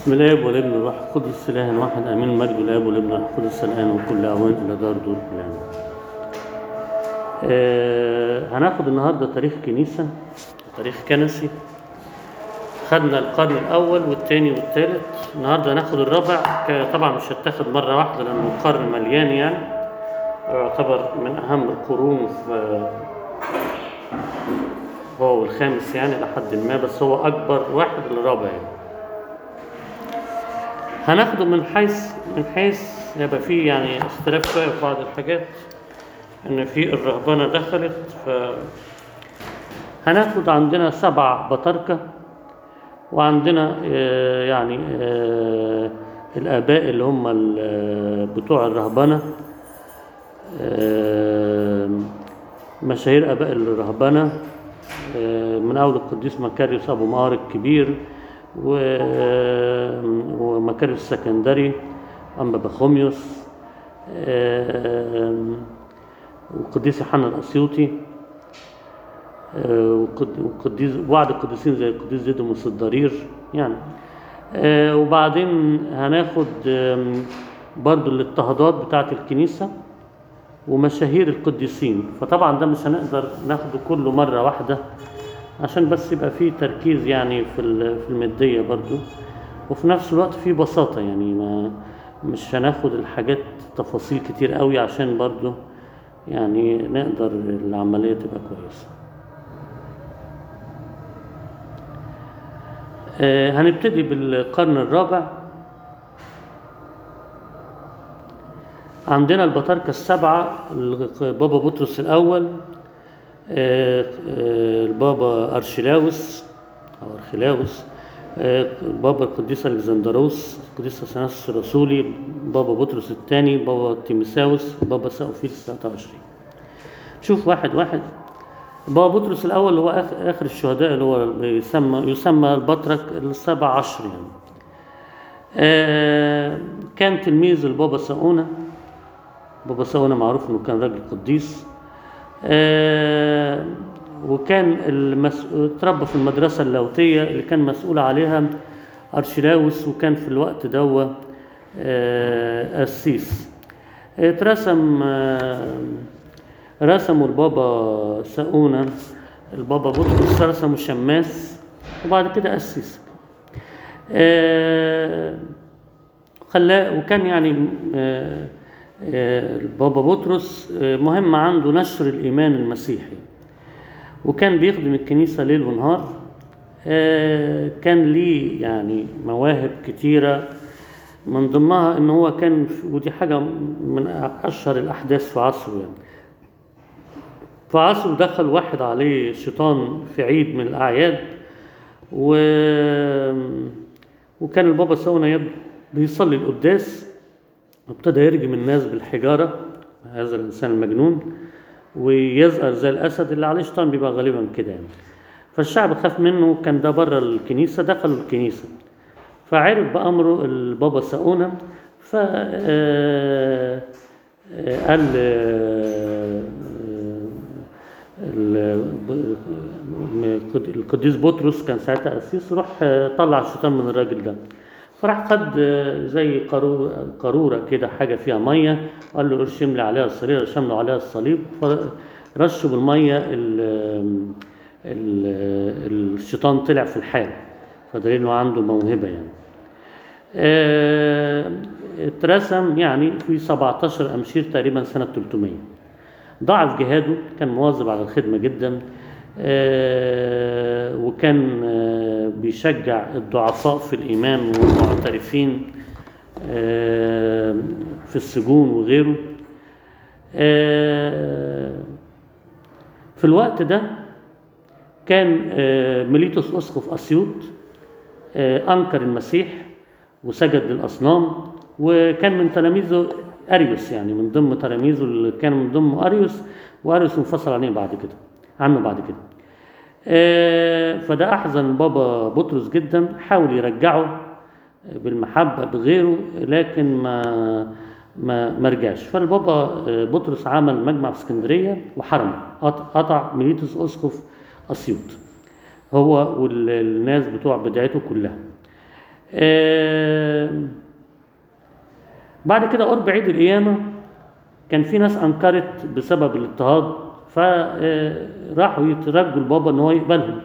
بسم الله والابن والروح القدس اله واحد امين المجد الاب والابن والروح القدس الان وكل اوان الى دار دور القيامه. آه هناخد النهارده تاريخ كنيسه تاريخ كنسي خدنا القرن الاول والثاني والثالث النهارده هناخد الرابع ك- طبعا مش هتاخد مره واحده لانه القرن مليان يعني يعتبر من اهم القرون في هو والخامس يعني لحد ما بس هو اكبر واحد الرابع يعني هناخده من حيث من حيث يبقى فيه يعني اختلاف شويه في بعض الحاجات ان في الرهبنه دخلت ف هناخد عندنا سبع بطاركه وعندنا آه، يعني آه، الاباء اللي هم ال- بتوع الرهبنه آه، مشاهير اباء الرهبنه آه، من اول القديس مكاريوس ابو مار الكبير و- ومكاريوس السكندري اما بخوميوس آه، والقديس يوحنا الاسيوطي آه، وقد- وقديس بعض القديسين زي القديس زيدوموس الضرير يعني آه، وبعدين هناخد آم، برضو الاضطهادات بتاعة الكنيسة ومشاهير القديسين فطبعا ده مش هنقدر ناخده كله مرة واحدة عشان بس يبقى فيه تركيز يعني في ال- في المادية برضو وفي نفس الوقت فيه بساطة يعني ما مش هناخد الحاجات تفاصيل كتير قوي عشان برضو يعني نقدر العملية تبقى كويسة آه، هنبتدي بالقرن الرابع عندنا البطاركة السبعة بابا بطرس الأول آه، آه، البابا أرشلاوس أو أرخلاوس آه، بابا القديس ألكسندروس القديس أثناسيوس الرسولي بابا بطرس الثاني بابا تيمساوس بابا ساوفيلس 23 شوف واحد واحد بابا بطرس الأول اللي هو آخر, آخر الشهداء اللي هو يسمى يسمى البطرك السبع عشر يعني آه، كان تلميذ البابا ساونا بابا ساونا معروف انه كان راجل قديس آه، وكان المس... اتربى في المدرسة اللاوتية اللي كان مسؤول عليها أرشلاوس وكان في الوقت دوا آه، قسيس اترسم آه، رسموا البابا ساونا البابا بطرس رسموا شماس وبعد كده قسيس آه، خلاه وكان يعني آه، آه، البابا بطرس آه، مهم عنده نشر الإيمان المسيحي وكان بيخدم الكنيسة ليل ونهار آه، كان ليه يعني مواهب كتيرة من ضمنها ان هو كان في- ودي حاجة من اشهر الاحداث في عصره يعني في عصره دخل واحد عليه شيطان في عيد من الاعياد و... وكان البابا سونا يب... بيصلي القداس وابتدى يرجم الناس بالحجارة هذا الإنسان المجنون ويزقر زي الأسد اللي عليه شيطان بيبقى غالبا كده يعني فالشعب خاف منه كان ده بره الكنيسة دخلوا الكنيسة فعرف بأمره البابا ساونا ف آه، آه، قال آه، ال- القديس بطرس كان ساعتها قسيس راح آه، طلع الشيطان من الراجل ده فراح خد آه، زي قارورة قارورة كده حاجة فيها مية قال له ارشم لي عليها الصليب رشم له عليها الصليب فرشوا بالمية ال- ال- الشيطان طلع في الحال فدليل انه عنده موهبة يعني آه، اترسم يعني في 17 أمشير تقريبا سنة 300 ضاعف جهاده كان مواظب على الخدمة جدا آه، وكان آه، بيشجع الضعفاء في الإيمان والمعترفين آه، في السجون وغيره آه، في الوقت ده كان آه، ميليتوس أسقف أسيوط آه، أنكر المسيح وسجد للأصنام وكان من تلاميذه أريوس يعني من ضمن تلاميذه اللي كان من ضمن أريوس وأريوس انفصل عنه بعد كده عنه بعد كده آه، فده أحزن بابا بطرس جدا حاول يرجعه بالمحبة بغيره لكن ما ما ما رجعش فالبابا آه، بطرس عمل مجمع في اسكندرية وحرمه قط- قطع ميليتوس أسقف أسيوط هو والناس بتوع بدايته كلها آه، بعد كده قرب عيد القيامة كان في ناس أنكرت بسبب الاضطهاد فراحوا يترجوا البابا إن هو يقبلهم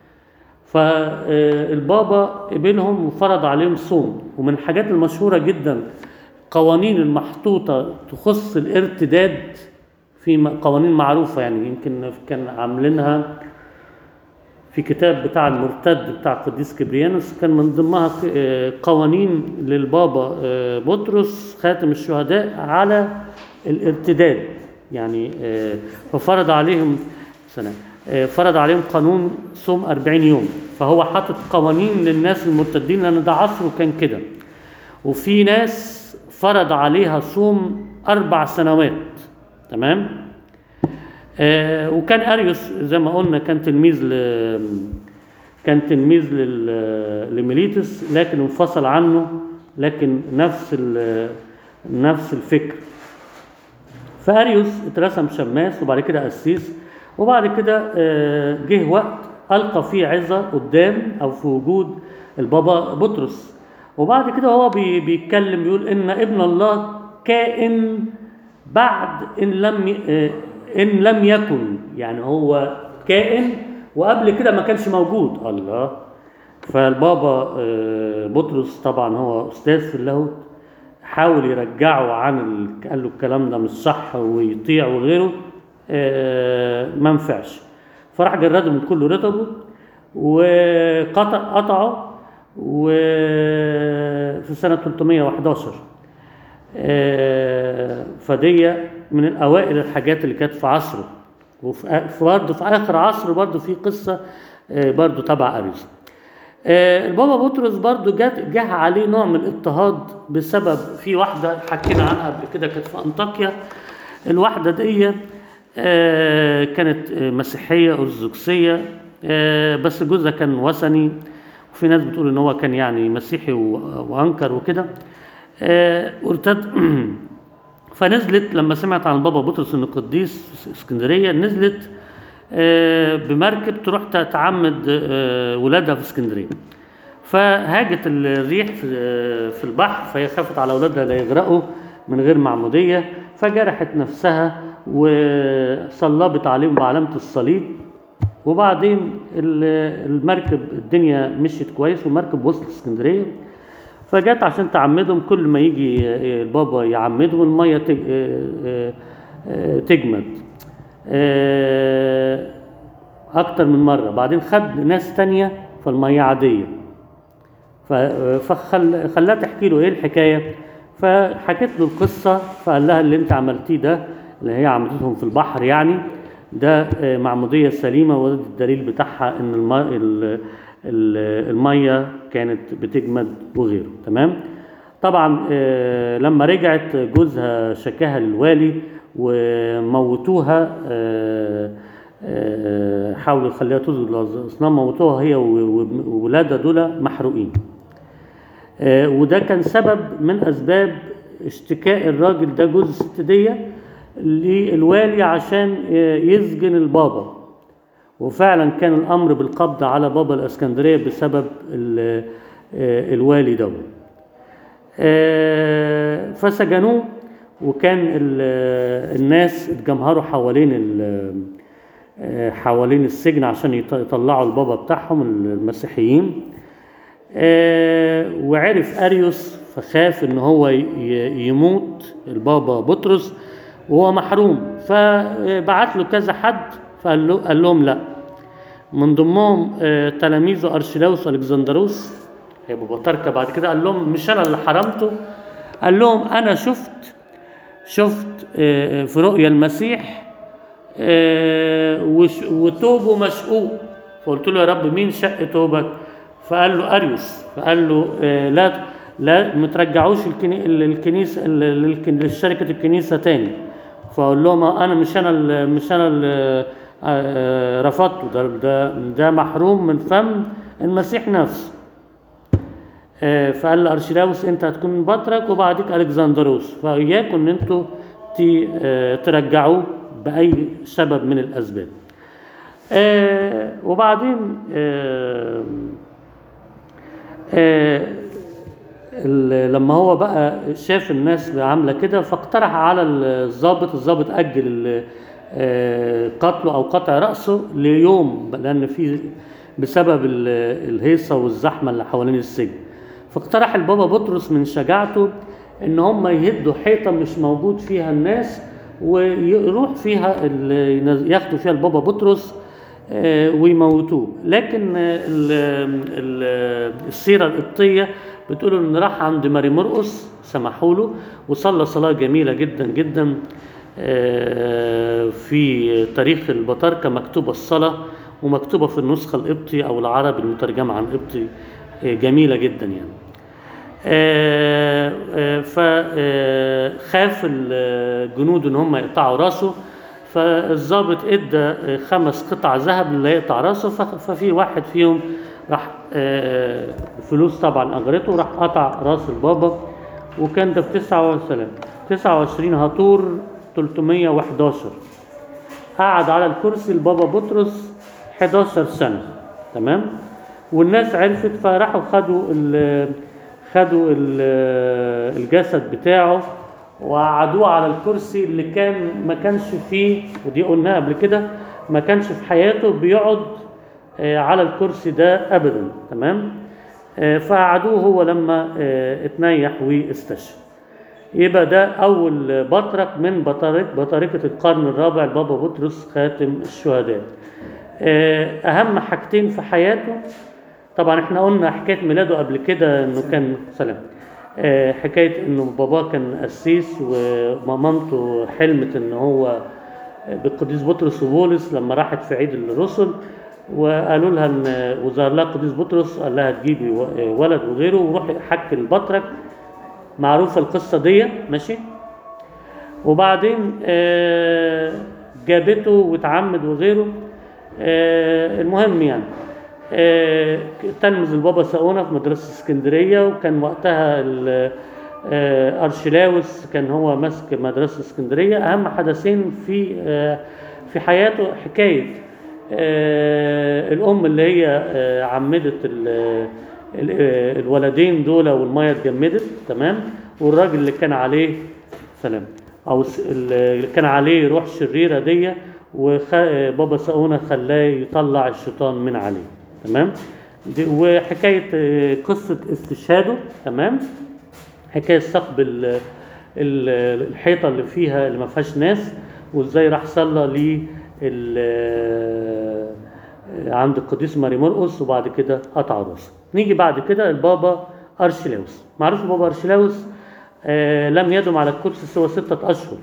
فالبابا قبلهم وفرض عليهم صوم ومن الحاجات المشهورة جدا قوانين المحطوطة تخص الارتداد في م- قوانين معروفة يعني يمكن كان عاملينها في كتاب بتاع المرتد بتاع القديس كبريانوس كان من ضمنها ق- آه، قوانين للبابا آه، بطرس خاتم الشهداء على الارتداد يعني آه، ففرض عليهم سنة آه، فرض عليهم قانون صوم 40 يوم فهو حاطط قوانين للناس المرتدين لان ده عصره كان كده وفي ناس فرض عليها صوم اربع سنوات تمام آه وكان اريوس زي ما قلنا كان تلميذ ل كان تلميذ لل- لميليتس لكن انفصل عنه لكن نفس ال- نفس الفكر فاريوس اترسم شماس وبعد كده قسيس وبعد كده آه، جه وقت القى فيه عظه قدام او في وجود البابا بطرس وبعد كده هو بي- بيتكلم بيقول ان ابن الله كائن بعد ان لم ي- آه، ان لم يكن يعني هو كائن وقبل كده ما كانش موجود الله فالبابا آه، بطرس طبعا هو استاذ في اللاهوت حاول يرجعه عن ال... قال له الكلام ده مش صح ويطيع وغيره آه، ما نفعش فراح جرده من كل رتبه وقطع قطعه وفي سنة 311 آه، فدي من الأوائل الحاجات اللي كانت في عصره وفي في برضه في آخر عصر برضه في قصة آه، برضه تبع أريوس آه، البابا بطرس برضو جات جه عليه نوع من الاضطهاد بسبب في واحده حكينا عنها قبل كده كانت في انطاكيا الواحده دي آه، كانت آه، مسيحيه ارثوذكسيه آه، بس جوزها كان وثني وفي ناس بتقول ان هو كان يعني مسيحي و- وانكر وكده آه، ارتد فنزلت لما سمعت عن البابا بطرس انه قديس في اسكندريه نزلت آه، بمركب تروح تعمد آه، ولادها في اسكندريه فهاجت الريح في آه، في البحر فهي خافت على اولادها لا يغرقوا من غير معموديه فجرحت نفسها وصلبت عليهم بعلامه الصليب وبعدين ال- المركب الدنيا مشيت كويس والمركب وصلت اسكندريه فجت عشان تعمدهم كل ما يجي آه، البابا يعمدهم الميه تج- آه، آه، آه، تجمد آه، اكتر من مره بعدين خد ناس تانية فالميه عاديه ف- فخل خلاها تحكي له ايه الحكايه فحكت له القصه فقال لها اللي انت عملتيه ده اللي هي عملتهم في البحر يعني ده آه، معموديه سليمه وده الدليل بتاعها ان الم- ال- ال- الميه كانت بتجمد وغيره تمام طبعا آه، لما رجعت جوزها شكاها للوالي وموتوها آه، آه، حاولوا يخليها تسجد للاصنام موتوها هي و- و- وولادها دول محروقين آه، وده كان سبب من اسباب اشتكاء الراجل ده جوز الست دي للوالي عشان آه، يسجن البابا وفعلا كان الامر بالقبض على بابا الاسكندريه بسبب ال- آه، الوالي ده آه، فسجنوه وكان ال- الناس اتجمهروا حوالين ال- آه، حوالين السجن عشان يط- يطلعوا البابا بتاعهم المسيحيين آه، وعرف اريوس فخاف ان هو ي- ي- يموت البابا بطرس وهو محروم فبعت له كذا حد فقال له قال لهم لا من ضمنهم آه، تلاميذه ارشلاوس الكسندروس هيبقوا بطاركه بعد كده قال لهم مش انا اللي حرمته قال لهم انا شفت شفت آه، في رؤيا المسيح آه، وش- وتوبه مشقوق فقلت له يا رب مين شق توبك فقال له اريوس فقال له آه، لا لا ما ترجعوش الكني- الكنيسه للك- لشركه الكنيسه تاني فاقول لهم انا مش انا اللي مش انا اللي آه، رفضته ده ده ده محروم من فم المسيح نفسه آه، فقال لارشلاوس انت هتكون بطرك وبعدك الكسندروس فاياكم ان انتوا ت- آه، ترجعوه باي سبب من الاسباب آه، وبعدين آه، آه، ال- لما هو بقى شاف الناس عامله كده فاقترح على الضابط الضابط اجل ال- آه، قتله او قطع راسه ليوم لان في بسبب ال- الهيصه والزحمه اللي حوالين السجن فاقترح البابا بطرس من شجاعته ان هم يهدوا حيطه مش موجود فيها الناس ويروح فيها ال- ياخدوا فيها البابا بطرس آه، ويموتوه لكن آه، ال- ال- السيرة القبطية بتقول ان راح عند ماري مرقس سمحوا له وصلى صلاة جميلة جدا جدا آه، في تاريخ البطاركة مكتوبة الصلاة ومكتوبة في النسخة القبطي أو العربي المترجمة عن قبطي آه، جميلة جدا يعني فخاف الجنود ان هم يقطعوا راسه فالضابط ادى خمس قطع ذهب اللي يقطع راسه ف- ففي واحد فيهم راح آه، فلوس طبعا اجرته راح قطع راس البابا وكان ده في 29 29 هطور 311 قعد على الكرسي البابا بطرس 11 سنة تمام والناس عرفت فراحوا خدوا ال خدوا ال- الجسد بتاعه وقعدوه على الكرسي اللي كان ما كانش فيه ودي قلناها قبل كده ما كانش في حياته بيقعد آه، على الكرسي ده ابدا تمام آه، فقعدوه هو لما آه، اتنيح واستشهد يبقى ده أول بطرك من بطارك بطاركة القرن الرابع البابا بطرس خاتم الشهداء. آه، أهم حاجتين في حياته طبعا احنا قلنا حكاية ميلاده قبل كده إنه كان سلام آه، حكاية إنه باباه كان قسيس ومامته حلمت إن هو بالقديس بطرس وبولس لما راحت في عيد الرسل وقالوا لها ان وظهر لها القديس بطرس قال لها تجيبي و- ولد وغيره وروحي حك البطرك معروفة القصة دي ماشي وبعدين آه، جابته واتعمد وغيره آه، المهم يعني آه، تلمذ البابا ساونا في مدرسة اسكندرية وكان وقتها ال- آه، أرشلاوس كان هو ماسك مدرسة اسكندرية أهم حدثين في آه، في حياته حكاية آه، الأم اللي هي آه، عمدت ال- ال- آه، الولدين دول والمية اتجمدت تمام والراجل اللي كان عليه سلام او س- اللي كان عليه روح شريره دي وبابا ساونا خلاه يطلع الشيطان من عليه تمام دي وحكايه آه، قصه استشهاده تمام حكايه ثقب ال- ال- الحيطه اللي فيها اللي ما فيهاش ناس وازاي راح صلى ل عند القديس ماري مرقس وبعد كده قطع راسه نيجي بعد كده البابا ارشلاوس معروف البابا ارشلاوس آه لم يدم على الكرسي سوى ستة أشهر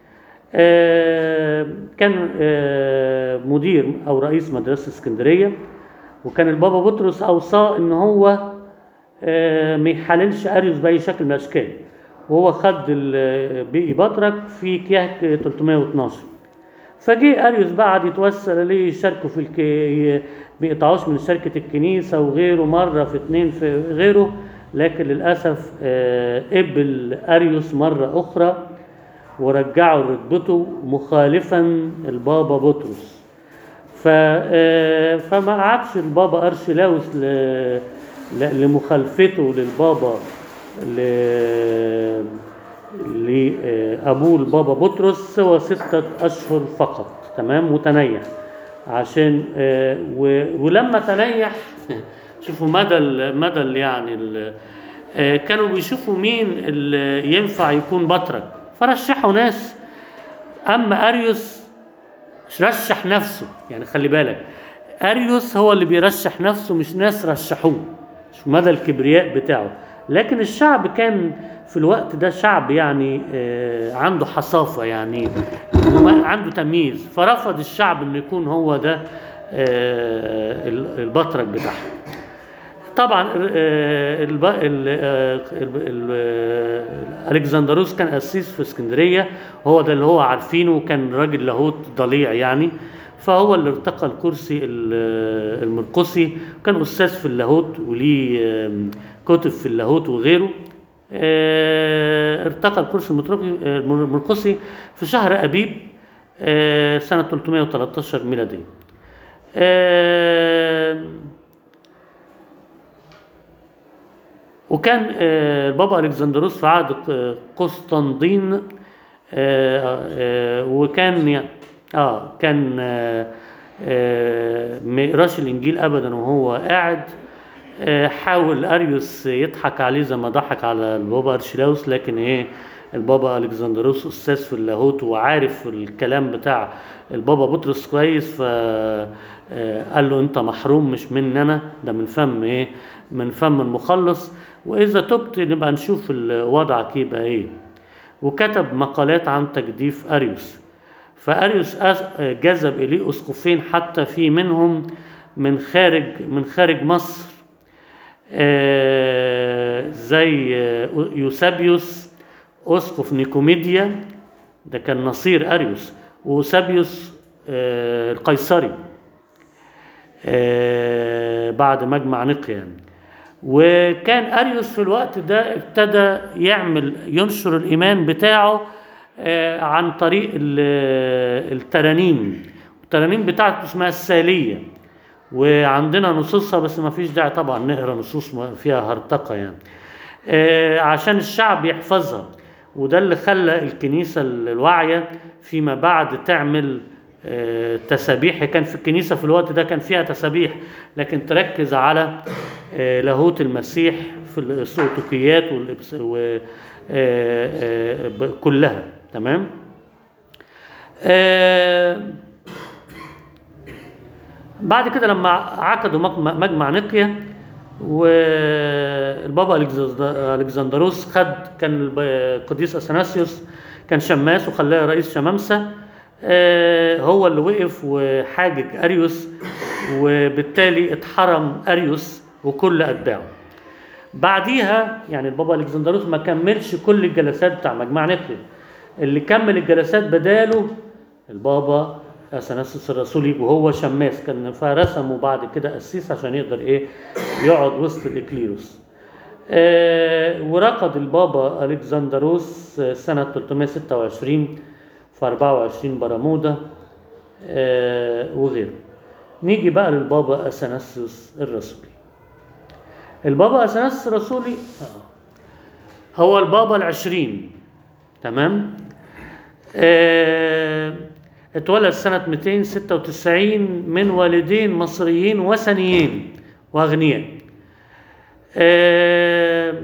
آه كان آه مدير أو رئيس مدرسة اسكندرية وكان البابا بطرس أوصاه إن هو آه ما يحللش أريوس بأي شكل من الأشكال وهو خد ال- بيقي بطرك في كيهك 312 فجه اريوس بعد يتوسل ليه يشاركوا في الك... بيقطعوش من شركة الكنيسة وغيره مرة في اتنين في غيره لكن للأسف آه، قبل أريوس مرة أخرى ورجعوا رتبته مخالفا البابا بطرس ف... آه، فما قعدش البابا أرشلاوس ل... ل... لمخالفته للبابا ل... لأبوه البابا بطرس سوى ستة أشهر فقط تمام متنيح عشان آه، و... ولما تنيح شوفوا مدى ال... مدى ال- يعني ال... آه، كانوا بيشوفوا مين اللي ينفع يكون بطرك فرشحوا ناس أما أريوس رشح نفسه يعني خلي بالك اريوس هو اللي بيرشح نفسه مش ناس رشحوه شوف مدى الكبرياء بتاعه لكن الشعب كان في الوقت ده شعب يعني آه، عنده حصافة يعني وما- عنده تمييز فرفض الشعب انه يكون هو ده آه، ال- البطرك بتاعهم طبعا آه، الب... ال... آه، ال... ال... آه، الكسندروس كان قسيس في اسكندريه هو ده اللي هو عارفينه وكان راجل لاهوت ضليع يعني فهو اللي ارتقى الكرسي ال- المرقسي كان استاذ في اللاهوت وليه آم، كتب في اللاهوت وغيره آه، ارتقى الكرسي المترقي- آه، المرقسي في شهر ابيب آه، سنه 313 ميلاديه آه، وكان آه، البابا الكسندروس في عهد ق- قسطنطين آه، آه، وكان ي- اه كان آه، آه، ما يقراش الانجيل ابدا وهو قاعد آه، حاول اريوس يضحك عليه زي ما ضحك على البابا ارشلاوس لكن ايه البابا الكسندروس استاذ في اللاهوت وعارف الكلام بتاع البابا بطرس كويس ف آه، قال له انت محروم مش مني انا ده من فم ايه من فم المخلص واذا تبت نبقى نشوف ال- وضعك يبقى ايه وكتب مقالات عن تجديف اريوس فاريوس أس- جذب اليه اسقفين حتى في منهم من خارج من خارج مصر آه، زي آه، يوسابيوس اسقف نيكوميديا ده كان نصير اريوس ويوسابيوس آه، القيصري آه، بعد مجمع نقيا يعني. وكان اريوس في الوقت ده ابتدى يعمل ينشر الايمان بتاعه آه، عن طريق ال- الترانيم الترانيم بتاعته اسمها الساليه وعندنا نصوصها بس ما فيش داعي طبعا نقرا نصوص ما فيها هرطقه يعني آه، عشان الشعب يحفظها وده اللي خلى الكنيسه الواعيه فيما بعد تعمل آه، تسابيح كان في الكنيسه في الوقت ده كان فيها تسابيح لكن تركز على آه، لاهوت المسيح في السوتوكيات والإبس- و آه، آه، ب- كلها تمام آه، بعد كده لما عقدوا مجمع- مجمع نقيا والبابا ألكز- الكسندروس خد كان الب- القديس اثناسيوس كان شماس وخلاه رئيس شمامسه آه، هو اللي وقف وحاجج اريوس وبالتالي اتحرم اريوس وكل اتباعه بعديها يعني البابا الكسندروس ما كملش كل الجلسات بتاع مجمع نقيا اللي كمل الجلسات بداله البابا اثناسيوس الرسولي وهو شماس كان فرسمه بعد كده قسيس عشان يقدر ايه يقعد وسط الاكليروس آه ورقد البابا الكسندروس آه، سنه 326 في 24 برمودا آه وغيره نيجي بقى للبابا اثناسيوس الرسولي البابا اثناسيوس الرسولي آه، هو البابا العشرين تمام آه، اتولد سنة 296 من والدين مصريين وثنيين وأغنياء آه،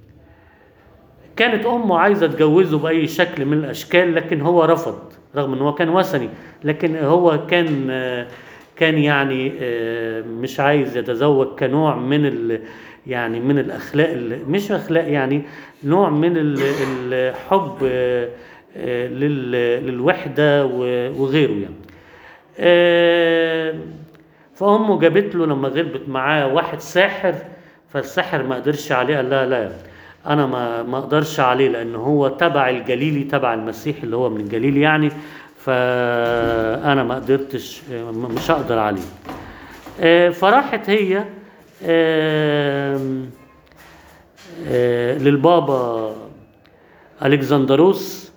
كانت أمه عايزة تجوزه بأي شكل من الأشكال لكن هو رفض رغم أنه كان وثني لكن هو كان آه، كان يعني آه، مش عايز يتزوج كنوع من ال يعني من الأخلاق ال- مش أخلاق يعني نوع من ال- الحب آه، آه، لل- للوحدة و- وغيره يعني آه، فأمه جابت له لما غلبت معاه واحد ساحر فالساحر ما قدرش عليه قال لها لا انا ما ما اقدرش عليه لان هو تبع الجليلي تبع المسيح اللي هو من الجليل يعني فانا ما قدرتش م- مش هقدر عليه آه، فراحت هي آم، آه، للبابا الكسندروس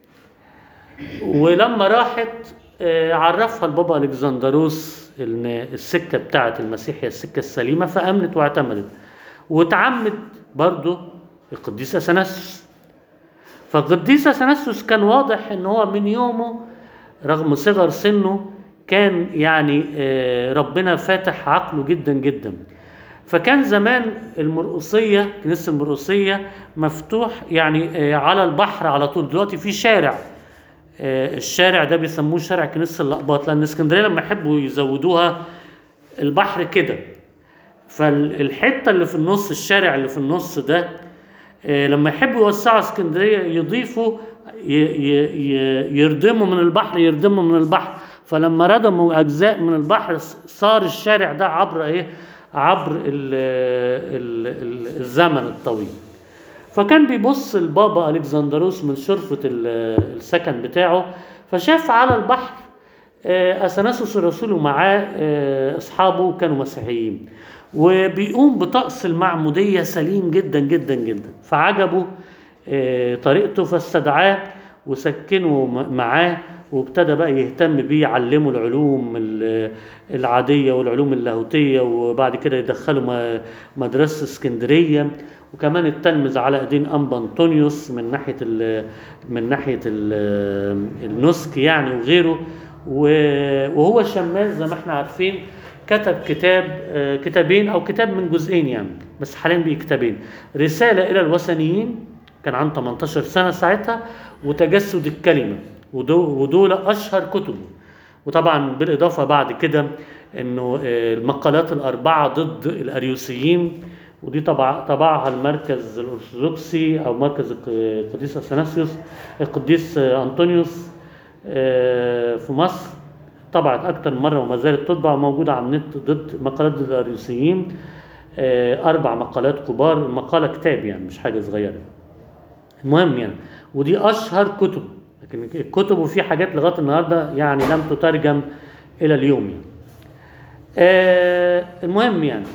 ولما راحت آه، عرفها البابا الكسندروس ان السكه بتاعه المسيح هي السكه السليمه فامنت واعتمدت وتعمد برضه القديس اثناسيوس فالقديس اثناسيوس كان واضح ان هو من يومه رغم صغر سنه كان يعني آه، ربنا فاتح عقله جدا جدا فكان زمان المرقصية كنيسة المرقصية مفتوح يعني آه، على البحر على طول دلوقتي في شارع آه، الشارع ده بيسموه شارع كنيسة الأقباط لأن اسكندرية لما يحبوا يزودوها البحر كده فالحتة اللي في النص الشارع اللي في النص ده آه، لما يحبوا يوسعوا اسكندرية يضيفوا ي- ي- ي- يردموا من البحر يردموا من البحر فلما ردموا أجزاء من البحر صار الشارع ده عبر إيه عبر ال ال ال الزمن الطويل فكان بيبص البابا الكسندروس من شرفة ال- السكن بتاعه فشاف على البحر آه، اثناسوس الرسول ومعاه آه، اصحابه كانوا مسيحيين وبيقوم بطقس المعموديه سليم جدا جدا جدا فعجبه آه، طريقته فاستدعاه وسكنه م- معاه وابتدى بقى يهتم بيه يعلمه العلوم ال- العاديه والعلوم اللاهوتيه وبعد كده يدخله م- مدرسه اسكندريه وكمان التلمذ على ايدين انبا انطونيوس من ناحيه ال من ناحيه ال النسك يعني وغيره و- وهو شماس زي ما احنا عارفين كتب كتاب آه، كتابين او كتاب من جزئين يعني بس حاليا بيه كتابين رساله الى الوثنيين كان عنده 18 سنه ساعتها وتجسد الكلمه ودو- ودول اشهر كتبه وطبعا بالاضافه بعد كده انه آه، المقالات الاربعه ضد الاريوسيين ودي طبع طبعها المركز الارثوذكسي او مركز الق- القديس اثناسيوس القديس آه، انطونيوس آه، في مصر طبعت اكتر من مره وما زالت تطبع موجوده على النت ضد مقالات ضد الاريوسيين آه، اربع مقالات كبار المقاله كتاب يعني مش حاجه صغيره المهم يعني ودي اشهر كتب لكن الكتب وفي حاجات لغايه النهارده يعني لم تترجم الى اليوم يعني. آه المهم يعني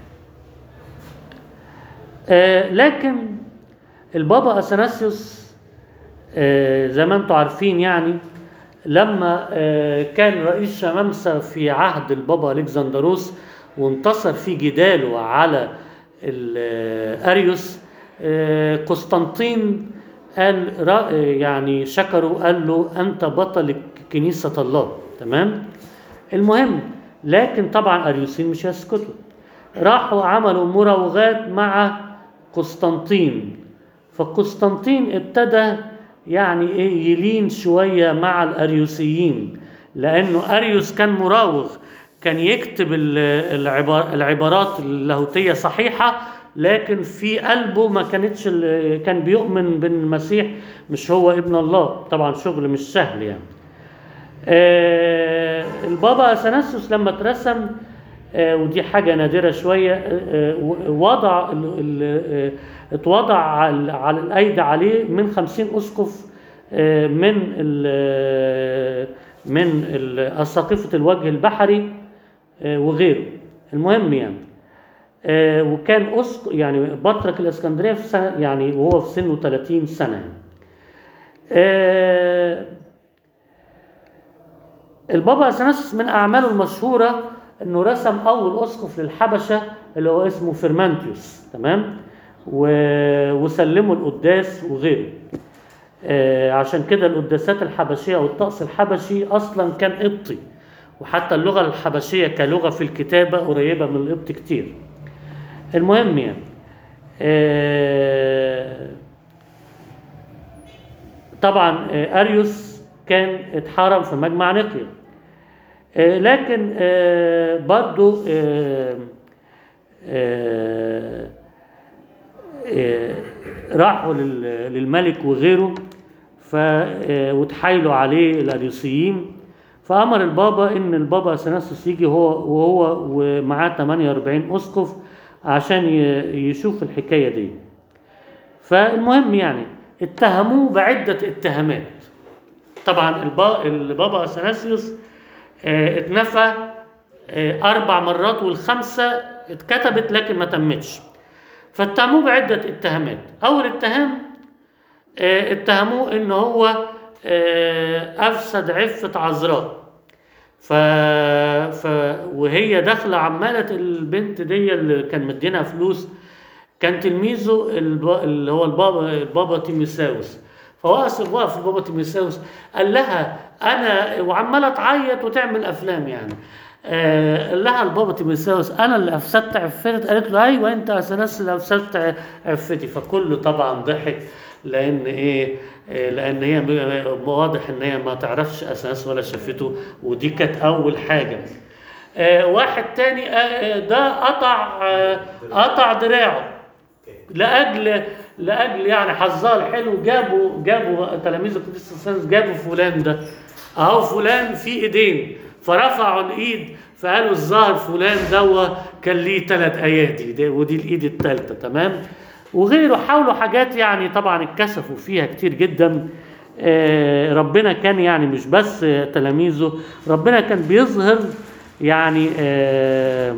آه لكن البابا اثناسيوس آه زي ما انتم عارفين يعني لما آه كان رئيس شمامسة في عهد البابا الكسندروس وانتصر في جداله على الاريوس آه قسطنطين قال رأ- يعني شكره قال له انت بطل كنيسة الله تمام المهم لكن طبعا اريوسين مش هيسكتوا راحوا عملوا مراوغات مع قسطنطين فقسطنطين ابتدى يعني ايه يلين شويه مع الاريوسيين لانه اريوس كان مراوغ كان يكتب ال- العبار العبارات اللاهوتيه صحيحه لكن في قلبه ما كانتش ال- كان بيؤمن بالمسيح مش هو ابن الله طبعا شغل مش سهل يعني آه، البابا اثناسيوس لما اترسم آه، ودي حاجه نادره شويه آه، آه، وضع ال- ال- آه، اتوضع على على الايدي عليه من خمسين اسقف آه، من ال- من ال- اساقفه الوجه البحري آه، وغيره المهم يعني آه، وكان أسق يعني بطرك الاسكندريه في سنه يعني وهو في سنه 30 سنه يعني. آه، البابا اثناسيوس من اعماله المشهوره انه رسم اول اسقف للحبشه اللي هو اسمه فيرمانتيوس تمام و... وسلمه القداس وغيره آه عشان كده القداسات الحبشيه والطقس الحبشي اصلا كان قبطي وحتى اللغه الحبشيه كلغه في الكتابه قريبه من القبط كتير المهم يعني آه طبعا آه، اريوس كان اتحرم في مجمع نقيا آه، لكن آه، برضو آه، آه، آه، راحوا لل- للملك وغيره ف آه، وتحايلوا عليه الاريوسيين فامر البابا ان البابا اثناسيوس يجي هو وهو ومعاه 48 اسقف عشان ي- يشوف الحكايه دي فالمهم يعني اتهموه بعده اتهامات طبعا البا- البابا اثناسيوس آه، اتنفى آه، اربع مرات والخمسه اتكتبت لكن ما تمتش فاتهموه بعده اتهامات اول اتهام آه، اتهموه ان هو آه، افسد عفه عذراء ف... ف... وهي داخله عماله البنت دي اللي كان مدينها فلوس كان تلميذه الب... اللي هو البابا البابا تيميساوس فوقف وقف البابا تيميساوس قال لها انا وعماله تعيط وتعمل افلام يعني آه قال لها البابا تيميساوس انا اللي افسدت عفتي قالت له ايوه انت اساس اللي افسدت عفتي فكله طبعا ضحك لان ايه آه، لان هي م- واضح ان هي ما تعرفش اساس ولا شافته ودي كانت اول حاجه آه واحد تاني آه، آه، ده قطع آه قطع دراعه لاجل لاجل يعني حظها الحلو جابوا جابوا تلاميذ القديس الثالث جابوا فلان ده اهو فلان في ايدين فرفعوا الايد فقالوا الظاهر فلان دوا كان ليه ثلاث ايادي دي ودي الايد الثالثه تمام وغيره حاولوا حاجات يعني طبعا اتكسفوا فيها كتير جدا آه، ربنا كان يعني مش بس آه، تلاميذه ربنا كان بيظهر يعني آه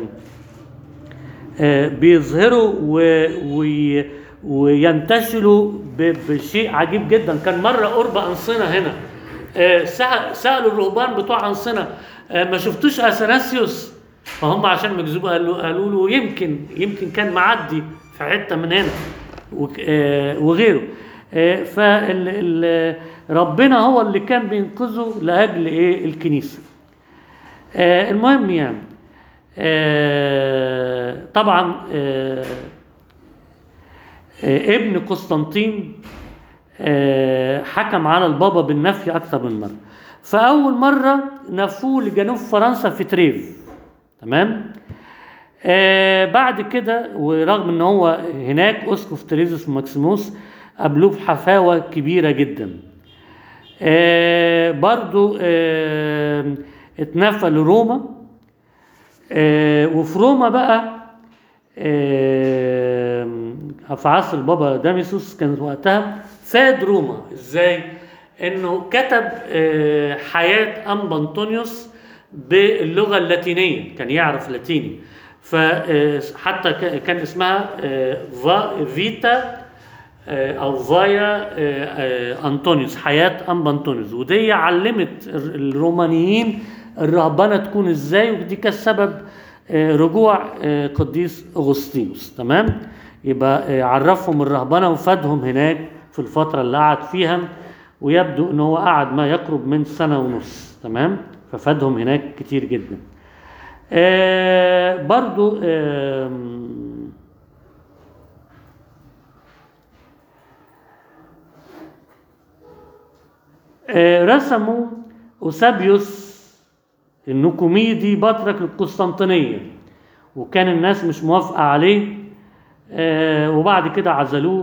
آه، بيظهروا و... و... وينتشلوا ب... بشيء عجيب جدا كان مرة قرب أنصنة هنا آه، سأ- سألوا الرهبان بتوع أنصنة آه، ما شفتوش أثناسيوس فهم عشان مكذوب قالوا قالوا له يمكن يمكن كان معدي في حته من هنا وك- آه، وغيره فربنا هو اللي كان بينقذه لاجل ايه الكنيسه آه، المهم يعني آه، طبعا آه، آه، ابن قسطنطين آه، حكم على البابا بالنفي اكثر من مره فاول مره نفوه لجنوب فرنسا في تريف تمام آه بعد كده ورغم ان هو هناك اسقف تريزوس ماكسيموس قابلوه بحفاوه كبيره جدا آه برضو آه اتنفى لروما آه وفي روما بقى آه في عصر البابا داميسوس كان وقتها فاد روما ازاي؟ انه كتب آه حياه انبا انطونيوس باللغه اللاتينيه كان يعرف لاتيني فحتى كان اسمها آه، فا فيتا آه، او فايا آه، آه، انطونيوس حياه انبا انطونيوس ودي علمت الرومانيين الرهبنه تكون ازاي ودي كان سبب آه، رجوع آه، قديس اغسطينوس تمام يبقى آه، عرفهم الرهبنه وفادهم هناك في الفتره اللي قعد فيها ويبدو ان هو قعد ما يقرب من سنه ونص تمام ففادهم هناك كتير جدا آه برضو آم، آه رسموا أوسابيوس النوكوميدي بطرك القسطنطينية وكان الناس مش موافقة عليه آه وبعد كده عزلوه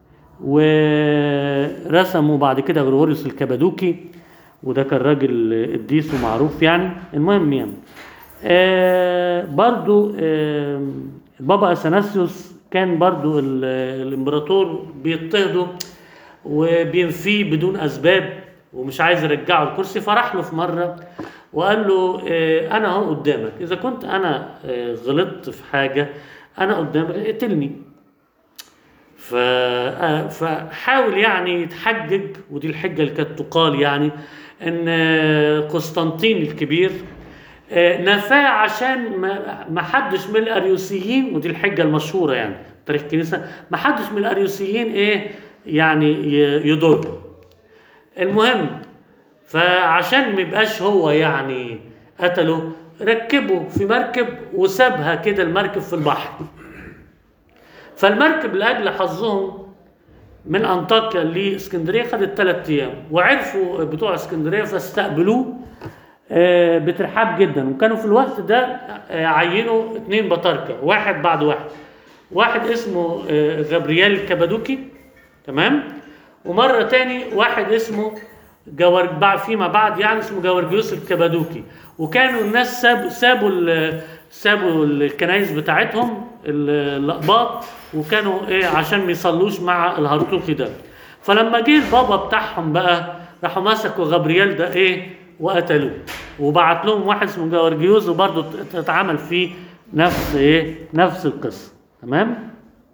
ورسموا بعد كده غريغوريوس الكبادوكي وده كان راجل قديس ومعروف يعني المهم يعني آه برضو آه البابا اثناسيوس كان برضو ال- الامبراطور بيضطهده وبينفيه بدون اسباب ومش عايز يرجعه الكرسي فراح له في مره وقال له آه انا اهو قدامك اذا كنت انا آه غلطت في حاجه انا قدامك اقتلني ف... آه، فحاول يعني يتحجج ودي الحجة اللي كانت تقال يعني ان آه، قسطنطين الكبير آه، نفاه عشان ما ما حدش من الاريوسيين ودي الحجة المشهورة يعني في تاريخ الكنيسة ما حدش من الاريوسيين ايه يعني ي- يضر المهم فعشان ما يبقاش هو يعني قتله ركبه في مركب وسابها كده المركب في البحر فالمركب لاجل حظهم من انطاكيا لاسكندريه خدت ثلاث ايام وعرفوا بتوع اسكندريه فاستقبلوه آه، بترحاب جدا وكانوا في الوقت ده آه، عينوا اثنين بطاركه واحد بعد واحد واحد اسمه آه، غابرييل الكبادوكي تمام ومره تاني واحد اسمه جور بعد فيما بعد يعني اسمه جورجيوس الكبادوكي وكانوا الناس سابوا سابوا ال- سابوا الكنايس بتاعتهم ال- الاقباط وكانوا ايه عشان ما يصلوش مع الهرطوقي ده فلما جه البابا بتاعهم بقى راحوا مسكوا غابرييل ده ايه وقتلوه وبعت لهم واحد اسمه جورجيوس وبرضه ات- اتعمل فيه نفس ايه نفس القصه تمام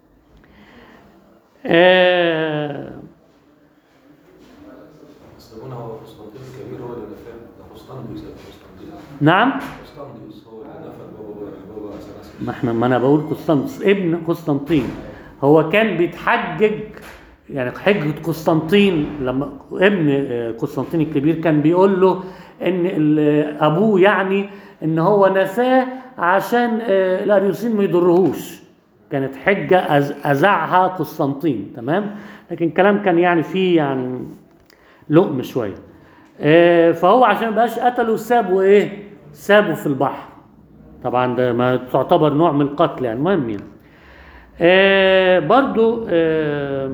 آه يسمونه هو قسطنطين الكبير هو اللي نفى ده قسطنديوس يا قسطنطين نعم قسطنديوس هو اللي نفى البابا البابا اثناسيوس ما احنا ما انا بقول قسطنطس ابن قسطنطين هو كان بيتحجج يعني حجة قسطنطين لما ابن آه، قسطنطين الكبير كان بيقول له ان ال- ابوه يعني ان هو نفاه عشان آه، الاريوسين ما يضرهوش كانت حجة أز- أزعها قسطنطين تمام لكن كلام كان يعني فيه يعني لقم شوية آه، فهو عشان ما بقاش قتله سابه ايه سابه في البحر طبعا ده ما تعتبر نوع من القتل يعني المهم يعني آه برضو آه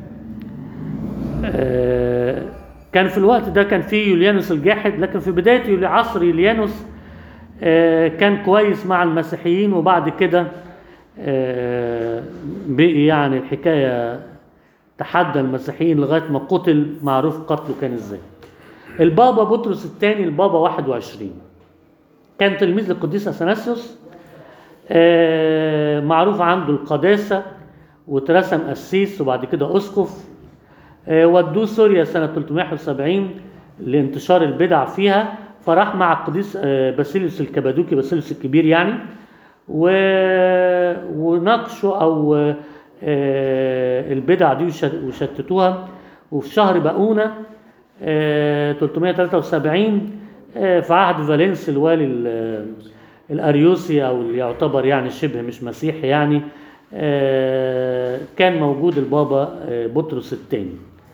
آه كان في الوقت ده كان في يوليانوس الجاحد لكن في بداية يولي- عصر يوليانوس آه كان كويس مع المسيحيين وبعد كده آه بقي يعني الحكاية تحدى المسيحيين لغاية ما قتل معروف قتله كان ازاي البابا بطرس الثاني البابا 21 كان تلميذ للقديس اثناسيوس آه، معروف عنده القداسة واترسم قسيس وبعد كده أسقف آه، ودوه سوريا سنة 371 لانتشار البدع فيها فراح مع القديس آه، باسيليوس الكبادوكي باسيليوس الكبير يعني و... وناقشوا أو آه، البدع دي وشت- وشتتوها وفي شهر بقونة آه، 373 آه، في عهد فالنس الوالي ال- الأريوسي أو اللي يعتبر يعني شبه مش مسيحي يعني آه، كان موجود البابا آه، بطرس الثاني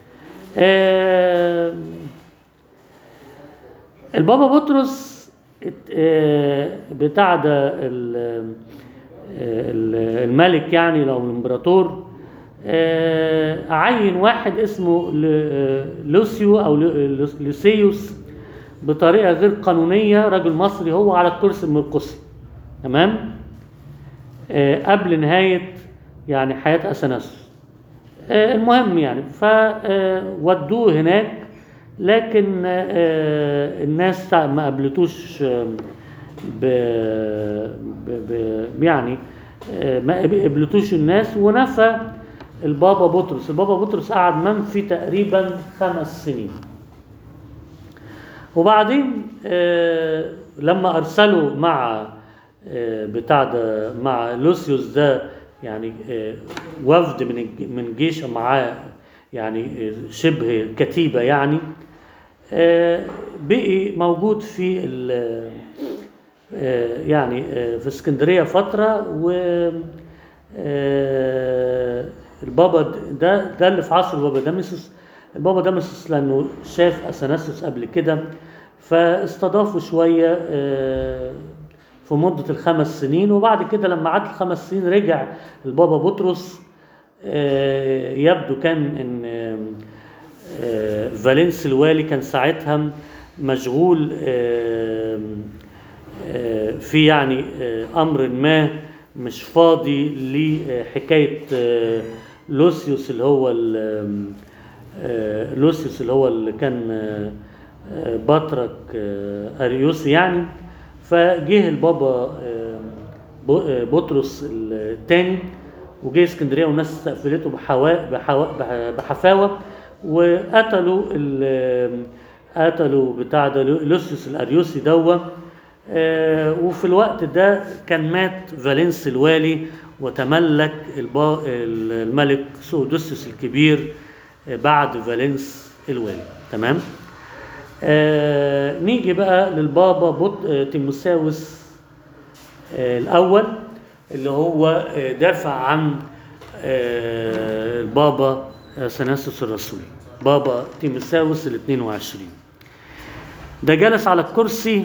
آه، البابا بطرس ات- آه، بتاع ده ال- ال- الملك يعني لو الامبراطور آه، عين واحد اسمه ل- آه، لوسيو او لو- لوسيوس بطريقه غير قانونيه راجل مصري هو على الكرسي المرقسي تمام آه، قبل نهايه يعني حياه اثناسيوس آه، المهم يعني فودوه هناك لكن آه، الناس تع- ما قبلتوش آه، ب ب- ب- يعني آه، ما قبلتوش الناس ونفى البابا بطرس البابا بطرس قعد منفي تقريبا خمس سنين وبعدين آه، لما ارسلوا مع آه، بتاع ده مع لوسيوس ده يعني آه، وفد من الج- من جيش معاه يعني آه، شبه كتيبه يعني آه، بقي موجود في ال- آه، يعني آه، في اسكندريه فتره و آه، البابا ده ده اللي في عصر البابا دامسوس البابا دامسوس لانه شاف اثناسيوس قبل كده فاستضافه شويه آه، في مده الخمس سنين وبعد كده لما عدى الخمس سنين رجع البابا بطرس آه، يبدو كان ان آه، آه، فالنس الوالي كان ساعتها مشغول آه، آه، في يعني آه، امر ما مش فاضي لحكايه آه، لوسيوس اللي هو ال- آه، لوسيوس اللي هو اللي كان آه، آه، بطرك آه، اريوس يعني فجه البابا آه، ب- آه، بطرس الثاني وجه اسكندريه والناس استقبلته بحوا... بحوا... بح- بحفاوه وقتلوا ال... قتلوا بتاع ده لوسيوس الاريوسي دوا آه، وفي الوقت ده كان مات فالنس الوالي وتملك الب... الملك سودوسيوس الكبير آه، بعد فالنس الوالي تمام آه نيجي بقى للبابا بط... آه، تيموساوس آه، الأول اللي هو آه، دافع عن آه، البابا اثناسيوس الرسولي بابا تيموساوس ال 22 ده جلس على الكرسي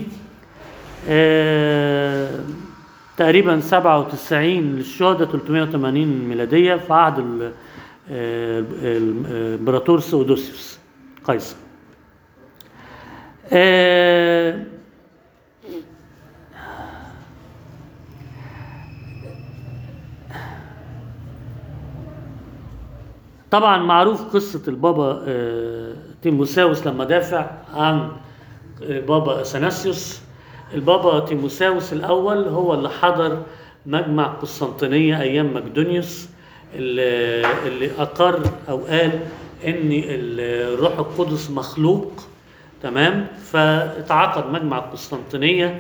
آه، تقريبا 97 للشهداء 380 ميلادية في عهد ال- آه، ال- الامبراطور سودوسيوس قيصر آه، طبعا معروف قصة البابا آه، تيموساوس لما دافع عن البابا اثناسيوس البابا تيموساوس الأول هو اللي حضر مجمع قسطنطينية أيام مقدونيوس اللي, اللي أقر أو قال إن الروح القدس مخلوق تمام فاتعقد مجمع القسطنطينية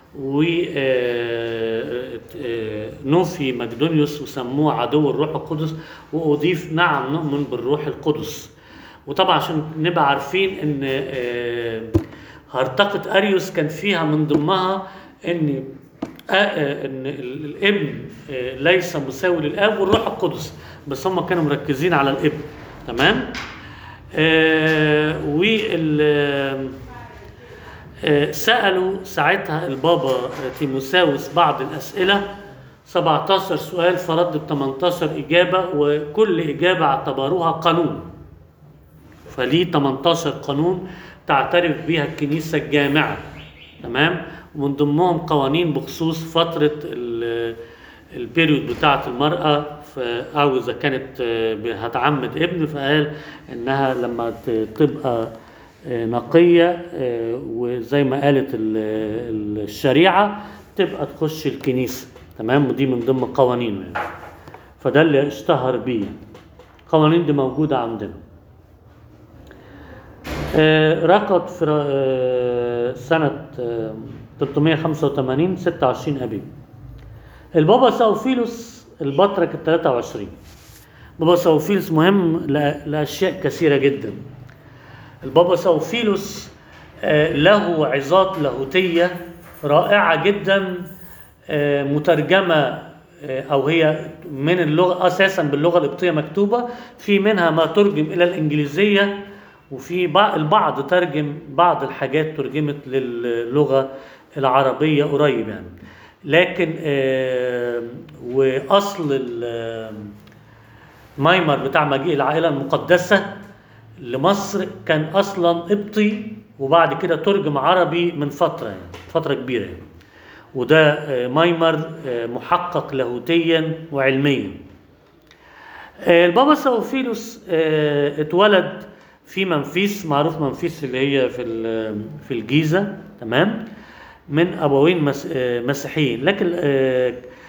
ونوفي مقدونيوس وسموه عدو الروح القدس وأضيف نعم نؤمن بالروح القدس وطبعا عشان نبقى عارفين ان آه، هرطقة اريوس كان فيها من ضمنها ان آه، آه، ان ال- الابن آه، ليس مساوي للاب والروح القدس بس هم كانوا مركزين على الابن تمام آه، وال آه، آه، سألوا ساعتها البابا تيموساوس بعض الأسئلة 17 سؤال فرد ب 18 إجابة وكل إجابة اعتبروها قانون فليه 18 قانون تعترف بها الكنيسة الجامعة تمام ومن ضمنهم قوانين بخصوص فترة ال- البيريود بتاعة المرأة ف- أو إذا كانت آه، هتعمد ابن فقال إنها لما ت- تبقى آه، نقية آه، وزي ما قالت ال- ال- الشريعة تبقى تخش الكنيسة تمام ودي من ضمن قوانينه يعني فده اللي اشتهر بيه القوانين دي موجودة عندنا آه، رقد في ر- آه، سنة آه، 385 26 أبيب البابا ساوفيلوس البطرك ال 23 بابا سوفيلوس مهم ل- لاشياء كثيره جدا البابا سوفيلوس آه، له عظات لاهوتيه رائعه جدا آه، مترجمه آه، او هي من اللغه اساسا باللغه القبطيه مكتوبه في منها ما ترجم الى الانجليزيه وفي بع- البعض ترجم بعض الحاجات ترجمت للغه العربيه قريب يعني لكن آه، واصل ال- مايمر بتاع مجيء العائله المقدسه لمصر كان اصلا قبطي وبعد كده ترجم عربي من فتره يعني فتره كبيره يعني. وده آه، مايمر آه، محقق لاهوتيا وعلميا آه، البابا سوفيلوس آه، اتولد في منفيس معروف منفيس اللي هي في ال- في الجيزه تمام من ابوين مس- آه، مسيحيين لكن آه،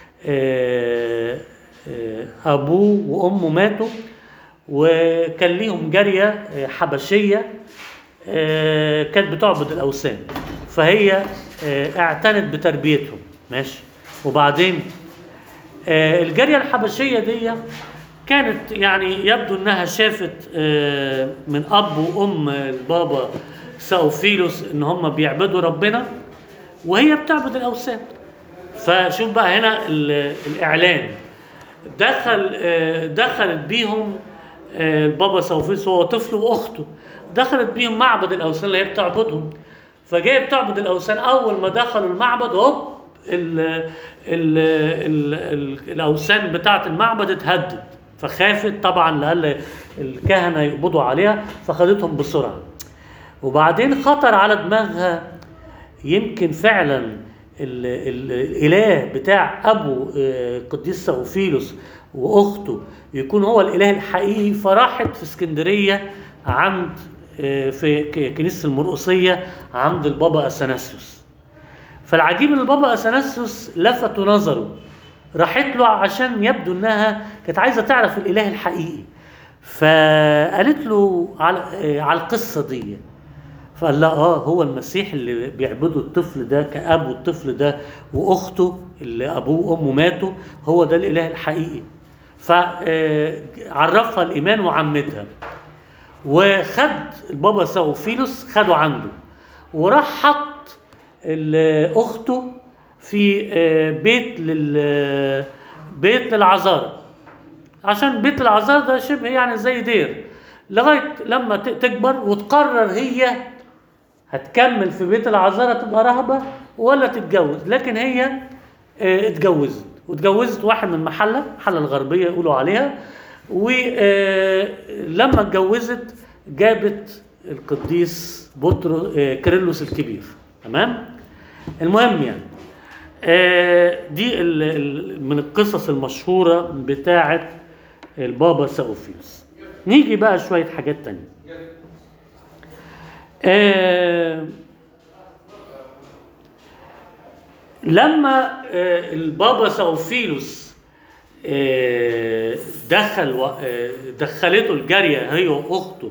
آه، آه، ابوه وامه ماتوا وكان ليهم جاريه آه، حبشيه آه، كانت بتعبد الاوثان فهي آه، اعتنت بتربيتهم ماشي وبعدين آه، الجاريه الحبشيه دي كانت يعني يبدو انها شافت آه، من اب وام البابا ساوفيلوس ان هم بيعبدوا ربنا وهي بتعبد الاوثان فشوف بقى هنا ال- الاعلان دخل آه، دخلت بيهم آه، البابا سوفيس هو طفل واخته دخلت بيهم معبد الاوثان اللي هي بتعبدهم فجايه بتعبد الاوثان اول ما دخلوا المعبد هوب ال ال ال ال الاوثان بتاعه المعبد اتهدد فخافت طبعا لألا الكهنه يقبضوا عليها فخدتهم بسرعه وبعدين خطر على دماغها يمكن فعلا ال ال الاله بتاع ابو آه، قديس سوفيلوس واخته يكون هو الاله الحقيقي فراحت في اسكندريه عند آه، في ك- كنيسه المرقصيه عند البابا اثناسيوس فالعجيب ان البابا اثناسيوس لفت نظره راحت له عشان يبدو انها كانت عايزه تعرف الاله الحقيقي فقالت له على آه، على القصه دي فقال لها اه هو المسيح اللي بيعبدوا الطفل ده كأب والطفل ده واخته اللي ابوه وامه ماتوا هو ده الاله الحقيقي فعرفها الايمان وعمتها وخد البابا ساوفيلوس خده عنده وراح حط ال- اخته في آه، بيت لل بيت للعذارى عشان بيت العذار ده شبه يعني زي دير لغايه لما ت- تكبر وتقرر هي هتكمل في بيت العذارى تبقى رهبه ولا تتجوز لكن هي آه، اتجوزت واتجوزت واحد من محله محله الغربيه يقولوا عليها ولما اتجوزت جابت القديس بطرس آه، كيرلس الكبير تمام المهم يعني آه، دي ال- ال- من القصص المشهورة بتاعة البابا ساوفيلوس نيجي بقى شوية حاجات تانية آه، لما آه، البابا ساوفيلوس آه، دخل و- آه، دخلته الجارية هي واخته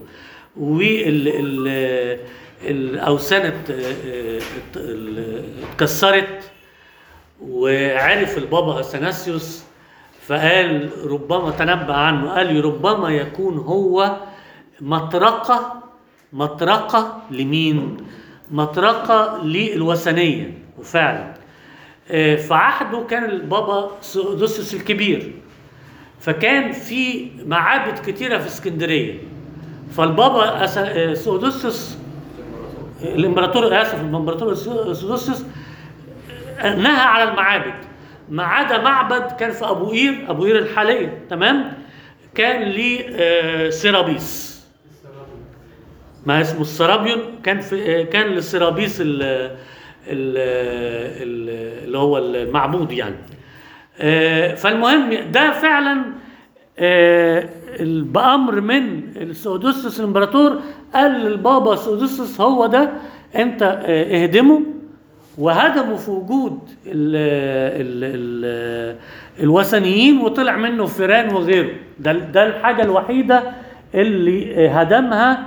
والاوثان ات- آه، ات- ال- اتكسرت وعرف البابا اثناسيوس فقال ربما تنبأ عنه قال ربما يكون هو مطرقة مطرقة لمين؟ مطرقة للوثنية وفعلا آه، في عهده كان البابا سودوسيوس الكبير فكان في معابد كتيرة في اسكندرية فالبابا أس- آه، سودوسيوس الامبراطور اسف الامبراطور سودوسيوس نهى على المعابد ما عدا معبد كان في ابو قير ابو قير الحاليه تمام كان ليه آه، سيرابيس ما اسمه السرابيون كان في آه، كان للسيرابيس ال- ال- ال- اللي هو المعبود يعني آه، فالمهم ده فعلا آه، ال- بأمر من السودوسوس الامبراطور قال للبابا سودوسوس هو ده انت آه، اهدمه وهدموا في وجود ال ال ال الوثنيين وطلع منه فيران وغيره ده ده الحاجه الوحيده اللي هدمها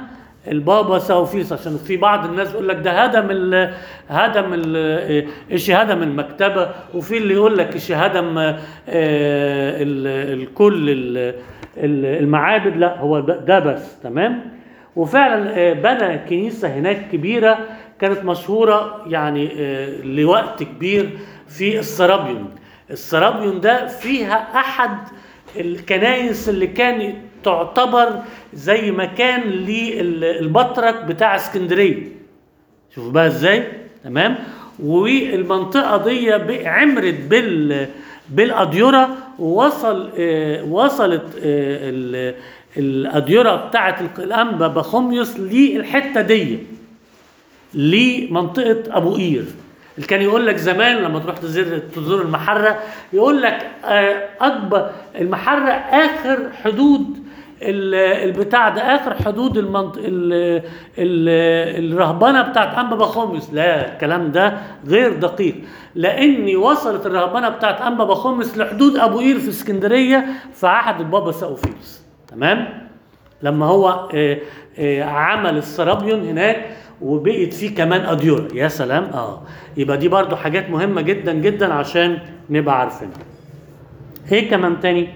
البابا سوفيس عشان في بعض الناس يقول لك ده هدم ال هدم ال ايش هدم المكتبه وفي اللي يقول لك ايش هدم آه، ال- الكل ال- ال- المعابد لا هو ده ده بس تمام وفعلا آه، بنى كنيسه هناك كبيره كانت مشهوره يعني آه، لوقت كبير في السرابيون السرابيون ده فيها احد الكنايس اللي كان تعتبر زي مكان للبطرك بتاع اسكندريه شوفوا بقى ازاي تمام والمنطقه دي ب- عمرت بال بالاديره ووصل آه وصلت آه ال- الاديره بتاعه الانبا بخوميوس للحته دي لمنطقه ابو قير اللي كان يقول لك زمان لما تروح تزور تزور المحره يقول لك آه، اكبر المحره اخر حدود ال- البتاع ده اخر حدود المنط... ال... ال... الرهبنه بتاعت انبا بخومس لا الكلام ده غير دقيق لاني وصلت الرهبنه بتاعت انبا بخومس لحدود ابو قير في اسكندريه في عهد البابا ساوفيلوس تمام لما هو آه، آه، عمل السرابيون هناك وبقيت فيه كمان اديوره يا سلام اه يبقى دي برضو حاجات مهمه جدا جدا عشان نبقى عارفينها ايه كمان تاني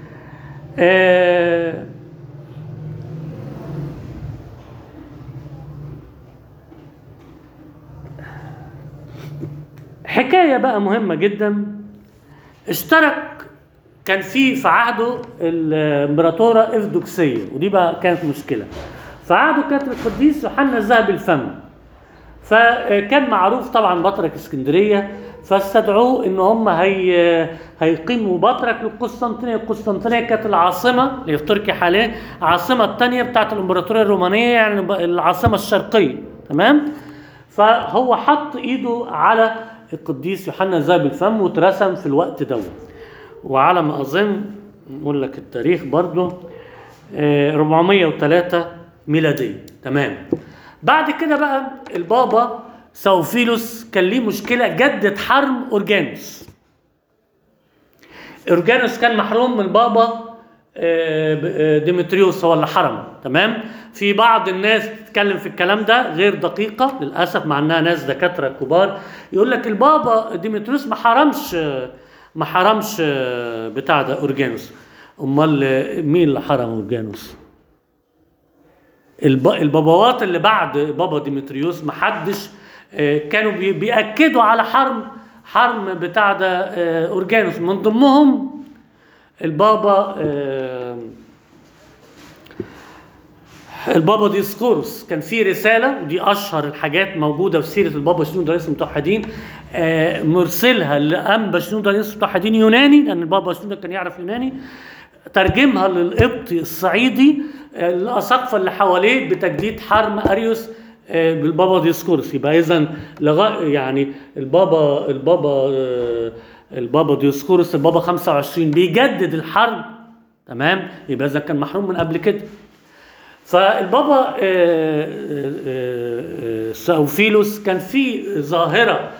آه حكايه بقى مهمه جدا اشترك كان في في عهده الامبراطوره افدوكسيه ودي بقى كانت مشكله في عهده كانت القديس يوحنا الذهبي الفم فكان معروف طبعا بطرك اسكندريه فاستدعوه ان هم هي هيقيموا بطرك للقسطنطينيه، القسطنطينيه كانت العاصمه اللي في تركيا حاليا العاصمه الثانيه بتاعت الامبراطوريه الرومانيه يعني العاصمه الشرقيه تمام؟ فهو حط ايده على القديس يوحنا الذهبي الفم واترسم في الوقت دوت وعلى ما اظن نقول لك التاريخ برضو آه، 403 ميلادية تمام بعد كده بقى البابا سوفيلوس كان ليه مشكلة جدد حرم أورجانوس أورجانوس كان محروم من البابا آه، ب- آه، ديمتريوس هو اللي حرمه تمام في بعض الناس تتكلم في الكلام ده غير دقيقة للأسف مع أنها ناس دكاترة كبار يقول لك البابا ديمتريوس ما حرمش آه، ما حرمش آه، بتاع ده أورجانوس أمال آه، مين اللي حرم أورجانوس؟ الب- الباباوات اللي بعد بابا ديمتريوس محدش آه، كانوا بي- بيأكدوا على حرم حرم بتاع ده آه، أورجانوس من ضمنهم البابا آه، البابا ديسكورس كان في رسالة ودي أشهر الحاجات موجودة في سيرة البابا شنودة رئيس المتوحدين آه، مرسلها لأنبا شنودة رئيس المتوحدين يوناني لأن البابا شنودة كان يعرف يوناني ترجمها للقبطي الصعيدي آه، الأساقفة اللي حواليه بتجديد حرم أريوس آه، بالبابا ديسكورس يبقى إذا لغاية يعني البابا البابا آه، البابا ديسكورس البابا 25 بيجدد الحرم تمام يبقى إذا كان محروم من قبل كده فالبابا آه، آه، آه، ساوفيلوس كان في ظاهرة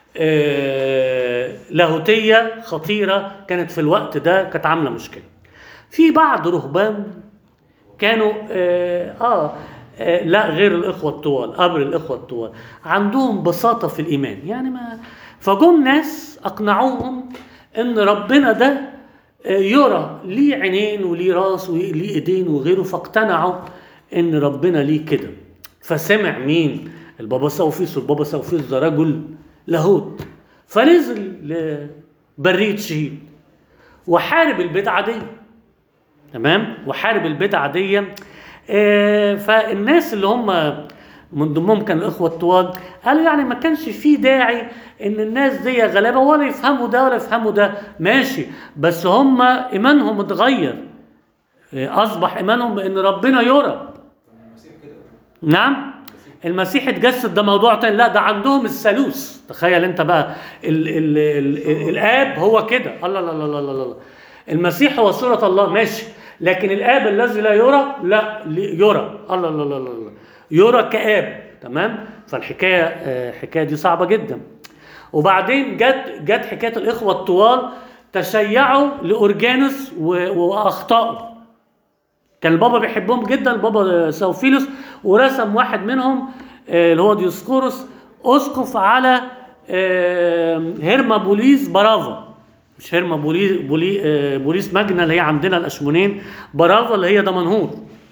آه، لاهوتية خطيرة كانت في الوقت ده كانت عاملة مشكلة في بعض رهبان كانوا آه, آه, آه لا غير الإخوة الطوال قبل الإخوة الطوال عندهم بساطة في الإيمان يعني ما فجم ناس أقنعوهم إن ربنا ده آه، يرى ليه عينين وليه راس وليه ايدين وغيره فاقتنعوا ان ربنا ليه كده فسمع مين البابا سوفيس والبابا سوفيس ده رجل لاهوت فنزل لبرية شهيد وحارب البدعة دي تمام وحارب البدعة دي آه، فالناس اللي هم من ضمنهم كان الاخوه الطوال قالوا يعني ما كانش في داعي ان الناس دي غلابه ولا يفهموا ده ولا يفهموا ده ماشي بس هم ايمانهم اتغير آه، اصبح ايمانهم بان ربنا يرى المسيح كده نعم المسيح اتجسد ده موضوع تاني لا ده عندهم الثالوث تخيل انت بقى ال ال ال ال الاب هو كده الله لا لا لا لا لا المسيح هو صورة الله ماشي لكن الاب الذي لا يرى لا لي- يرى الله لا لا لا لا يرى كاب تمام فالحكايه آه، الحكايه دي صعبه جدا وبعدين جت جت حكايه الاخوه الطوال تشيعوا لاورجانوس و- واخطاوا كان البابا بيحبهم جدا البابا سوفيلوس ورسم واحد منهم آه، اللي هو ديوسكوروس اسقف على آه، هيرما بوليس برافا مش هيرما بولي بولي آه، بوليس مجنى اللي هي عندنا الاشمونين برافا اللي هي دمنهور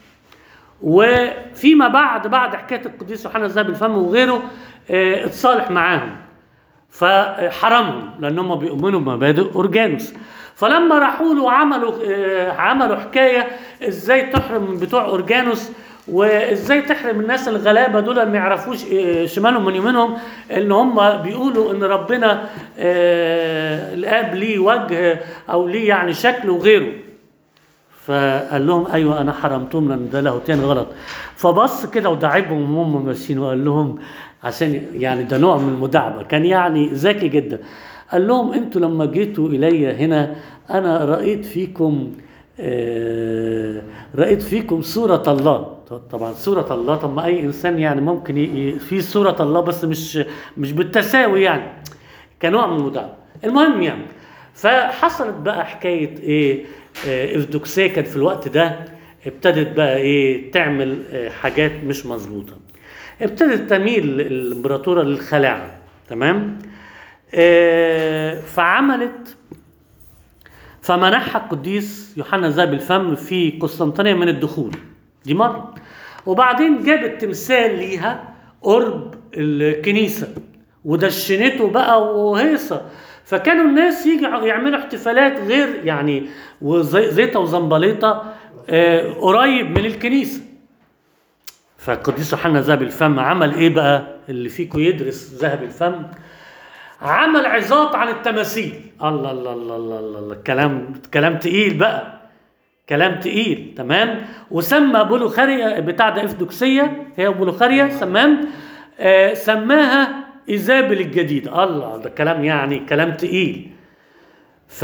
وفيما بعد بعد حكايه القديس يوحنا ذهب الفم وغيره آه، اتصالح معاهم فحرمهم لانهم بيؤمنوا بمبادئ اورجانوس فلما راحوا له عملوا آه، عملوا حكايه ازاي تحرم من بتوع اورجانوس وازاي تحرم الناس الغلابه دول اللي ما يعرفوش آه، شمالهم من يمينهم ان هم بيقولوا ان ربنا آه، الاب ليه وجه او ليه يعني شكل وغيره فقال لهم ايوه انا حرمتهم لان ده لاهوتيا غلط فبص كده ودعبهم وهم ماشيين وقال لهم عشان يعني ده نوع من المداعبه كان يعني ذكي جدا قال لهم انتوا لما جيتوا الي هنا انا رايت فيكم آه، رايت فيكم صوره الله طبعا صوره الله طب ما اي انسان يعني ممكن ي- ي- في صوره الله بس مش مش بالتساوي يعني كنوع من المداعبه المهم يعني فحصلت بقى حكايه ايه آه، افدوكسيه كانت في الوقت ده ابتدت بقى ايه تعمل آه، حاجات مش مظبوطه ابتدت تميل الامبراطوره للخلاعه تمام آه، فعملت فمنحها القديس يوحنا ذهب الفم في قسطنطينيه من الدخول دي مره وبعدين جابت تمثال ليها قرب الكنيسه ودشنته بقى وهيصه فكانوا الناس يجي يعملوا احتفالات غير يعني وزي- زيطه وزنبليطه آه، قريب من الكنيسه فالقديس يوحنا ذهب الفم عمل ايه بقى اللي فيكم يدرس ذهب الفم عمل عظات عن التماثيل الله الله الله الله الله, الله. كلام كلام تقيل بقى كلام تقيل تمام وسمى بولوخاريا بتاع ده افدوكسيه هي بولوخاريا تمام آه سماها ايزابل الجديده الله ده كلام يعني كلام تقيل ف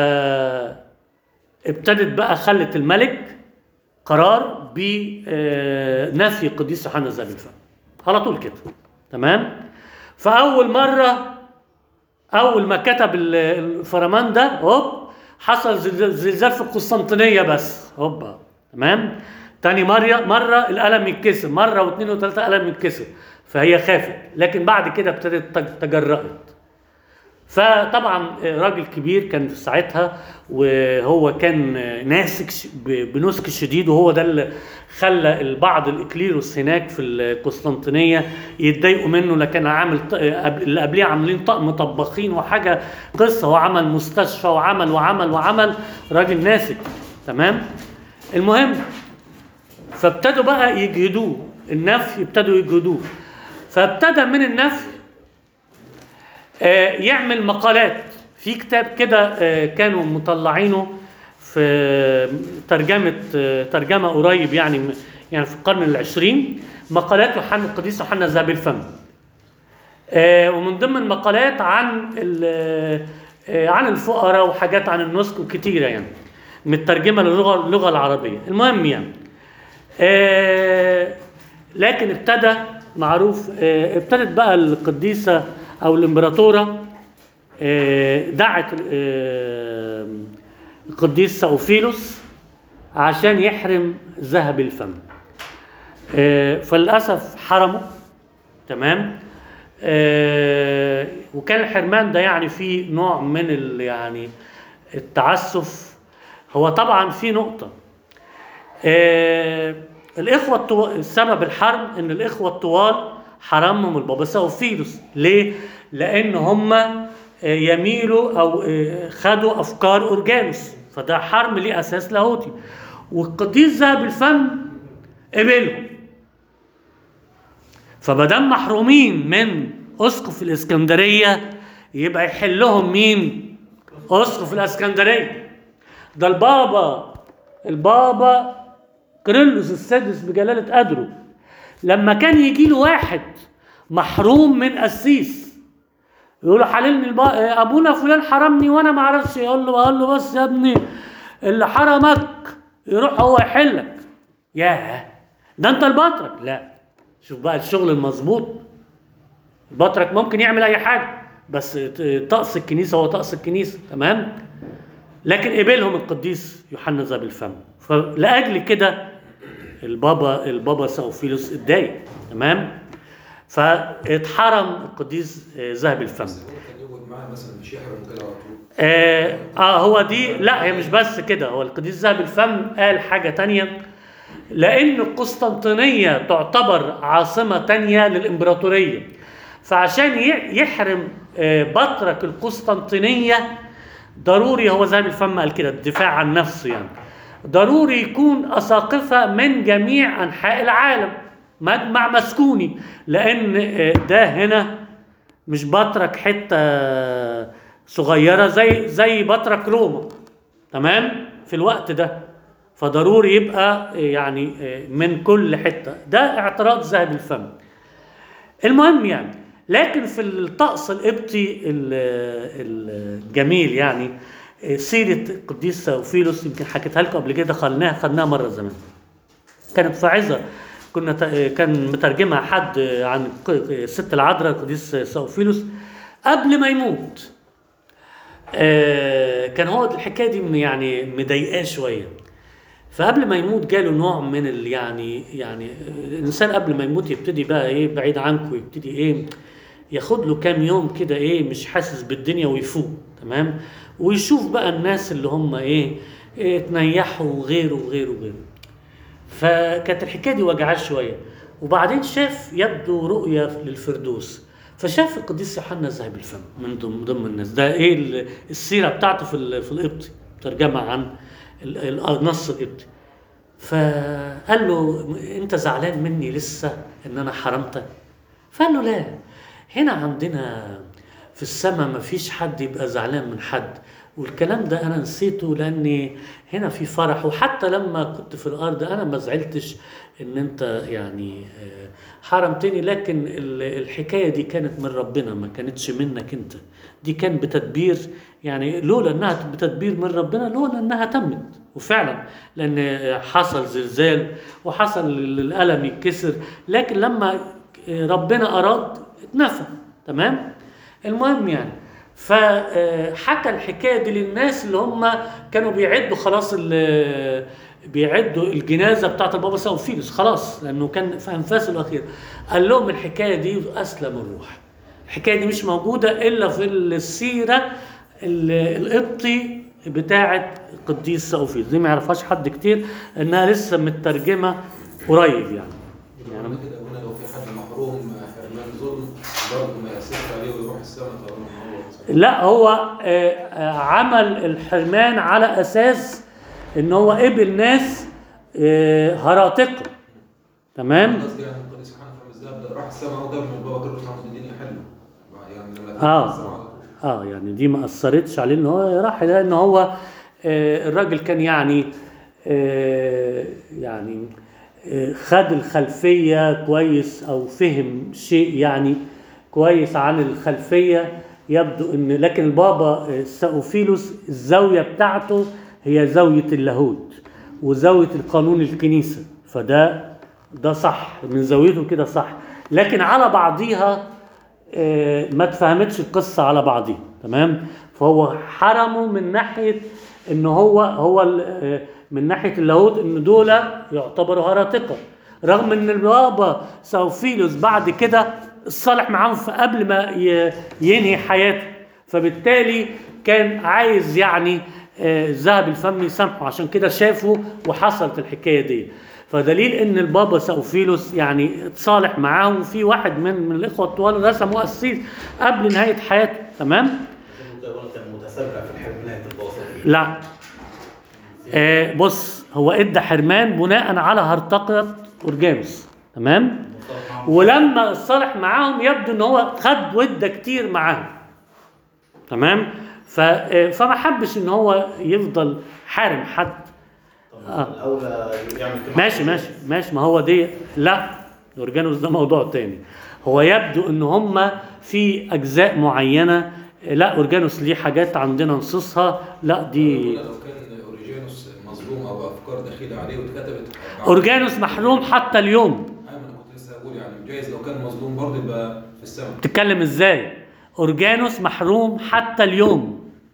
ابتدت بقى خلت الملك قرار بنفي القديس يوحنا ذهب الفم على طول كده تمام فاول مره اول ما كتب ال- الفرمان ده هوب حصل زلزال زلزال في القسطنطينيه بس هوبا تمام تاني مرة مرة القلم يتكسر مرة واثنين وثلاثة قلم يتكسر فهي خافت لكن بعد كده ابتدت تج- تجرأت فطبعا راجل كبير كان في ساعتها وهو كان ناسك ش- ب- بنسك شديد وهو ده اللي خلى البعض الاكليروس هناك في القسطنطينيه يتضايقوا منه لكن عامل ط- قبل- اللي قبليه عاملين طقم طباخين وحاجه قصه وعمل مستشفى وعمل وعمل وعمل راجل ناسك تمام المهم فابتدوا بقى يجهدوه النفي ابتدوا يجهدوه فابتدى من النفي آه، يعمل مقالات في كتاب كده آه، كانوا مطلعينه في ترجمة آه، ترجمة قريب يعني يعني في القرن العشرين مقالات يوحنا القديس يوحنا ذهب الفم آه، ومن ضمن المقالات عن ال- آه، عن الفقراء وحاجات عن النسك وكتيرة يعني مترجمة للغة اللغة العربية المهم يعني آه، لكن ابتدى معروف آه، ابتدت بقى القديسة أو الإمبراطورة آه، دعت آه، القديس ساوفيلوس عشان يحرم ذهب الفم آه، فللأسف حرمه تمام آه، وكان الحرمان ده يعني فيه نوع من ال يعني التعسف هو طبعا في نقطة آه، الإخوة الطوال سبب الحرم إن الإخوة الطوال حرمهم البابا ساوفيلوس ليه؟ لأن هم آه، يميلوا أو آه، خدوا أفكار أورجانوس فده حرم ليه أساس لاهوتي والقديس ذهب الفم قبلهم فمادام محرومين من اسقف الاسكندريه يبقى يحلهم مين؟ اسقف الاسكندريه ده البابا البابا كريلوس السادس بجلاله قدره لما كان يجي له واحد محروم من قسيس يقول له حللني الب... ابونا فلان حرمني وانا ما اعرفش يقول له اقول له بس يا ابني اللي حرمك يروح هو يحلك ياه ده انت البطرك لا شوف بقى الشغل المظبوط البطرك ممكن يعمل اي حاجه بس ط- طقس الكنيسه هو طقس الكنيسه تمام لكن قبلهم القديس يوحنا ذهب الفم فلاجل كده البابا البابا ساوفيلوس اتضايق تمام فاتحرم القديس آه، ذهب الفم بس هو كان يقعد معاه مثلا مش يحرم كده على طول آه, اه هو دي لا هي مش بس كده هو القديس ذهب الفم قال حاجة تانية لأن القسطنطينية تعتبر عاصمة تانية للإمبراطورية فعشان ي- يحرم آه بطرك القسطنطينية ضروري هو ذهب الفم قال كده الدفاع عن نفسه يعني ضروري يكون أساقفة من جميع أنحاء العالم مجمع مسكوني لأن آه، ده هنا مش بطرك حته صغيره زي زي بطرك روما تمام في الوقت ده فضروري يبقى يعني من كل حته ده اعتراض ذهب الفم المهم يعني لكن في الطقس القبطي ال- ال- الجميل يعني سيره القديس سوفيلوس يمكن حكيتها لكم قبل كده خدناها خدناها مره زمان كانت في عظة كنا ت- كان مترجمها حد عن ق- الست العذراء القديس سوفيلوس قبل ما يموت آه، كان هو الحكايه دي من- يعني مضايقاه شويه فقبل ما يموت جاله نوع من ال يعني يعني الانسان قبل ما يموت يبتدي بقى ايه بعيد عنكم يبتدي ايه ياخد له كام يوم كده ايه مش حاسس بالدنيا ويفوق تمام ويشوف بقى الناس اللي هم ايه, إيه تنيحوا وغيره وغيره وغيره فكانت الحكايه دي وجعاه شويه وبعدين شاف يبدو رؤيه للفردوس فشاف القديس يوحنا ذهب الفم من ضمن ضمن الناس ده ايه ال- السيره بتاعته في ال- في القبطي ترجمه عن ال- ال- النص القبطي فقال له انت زعلان مني لسه ان انا حرمتك فقال له لا هنا عندنا في السماء ما فيش حد يبقى زعلان من حد والكلام ده انا نسيته لاني هنا في فرح وحتى لما كنت في الارض انا ما زعلتش ان انت يعني آه، حرمتني لكن ال- الحكايه دي كانت من ربنا ما كانتش منك انت دي كان بتدبير يعني لولا انها بتدبير من ربنا لولا انها تمت وفعلا لان حصل زلزال وحصل الالم يتكسر لكن لما ربنا اراد اتنفى تمام المهم يعني فحكى الحكايه دي للناس اللي هم كانوا بيعدوا خلاص ال- بيعدوا الجنازه بتاعت البابا سوفيلوس خلاص لانه كان في انفاسه الاخيره قال لهم الحكايه دي اسلم الروح الحكايه دي مش موجوده الا في السيره ال- القبطي بتاعه القديس سوفيلوس دي ما يعرفهاش حد كتير انها لسه مترجمه قريب يعني يعني كده قلنا لو في حد محروم حرمان ظلم برضه ما يأثرش عليه ويروح السما طالما هو لا هو آه، آه، عمل الحرمان على اساس ان هو قبل ناس آه، هراطقه تمام قصدي يعني القديس يوحنا فهم الذهب ده راح السما وجاب من البابا كله رحمه الدنيا حلو يعني لما دخل اه السما على طول. اه يعني دي ما اثرتش عليه ان هو راح لان هو آه الراجل كان يعني آه يعني آه خد الخلفيه كويس او فهم شيء يعني كويس عن الخلفيه يبدو ان لكن البابا آه، ساوفيلوس الزاويه بتاعته هي زاويه اللاهوت وزاويه القانون الكنيسه فده ده صح من زاويته كده صح لكن على بعضيها آه، ما اتفهمتش القصه على بعضيها تمام فهو حرمه من ناحيه ان هو هو ال- آه، من ناحيه اللاهوت ان دول يعتبروا هرطقه رغم ان البابا سوفيلوس بعد كده اتصالح معاهم في قبل ما ي- ينهي حياته فبالتالي كان عايز يعني آه، ذهب الفم يسامحه عشان كده شافه وحصلت الحكايه دي فدليل ان البابا سوفيلوس يعني اتصالح معاه وفي واحد من من الاخوه الطوال رسمه قسيس قبل نهايه حياته تمام كان متسرع في الحرمانات الباصري لا آه بص هو ادى حرمان بناء على هرطقه اورجانوس تمام ولما اتصالح معاهم يبدو ان هو خد وده كتير معاهم تمام ف آه، فما حبش ان هو يفضل حارم حد آه. الاولى يعمل كده ماشي ماشي ماشي ما هو دي لا اورجانوس ده موضوع تاني هو يبدو ان هم في اجزاء معينه لا اورجانوس ليه حاجات عندنا نصوصها لا دي لو كان اوريجينوس مظلوم او افكار دخيله عليه واتكتبت اورجانوس محروم حتى اليوم ايوه انا كنت لسه هقول يعني جايز لو كان مظلوم برضه يبقى في السما بتتكلم ازاي اورجانوس محروم حتى اليوم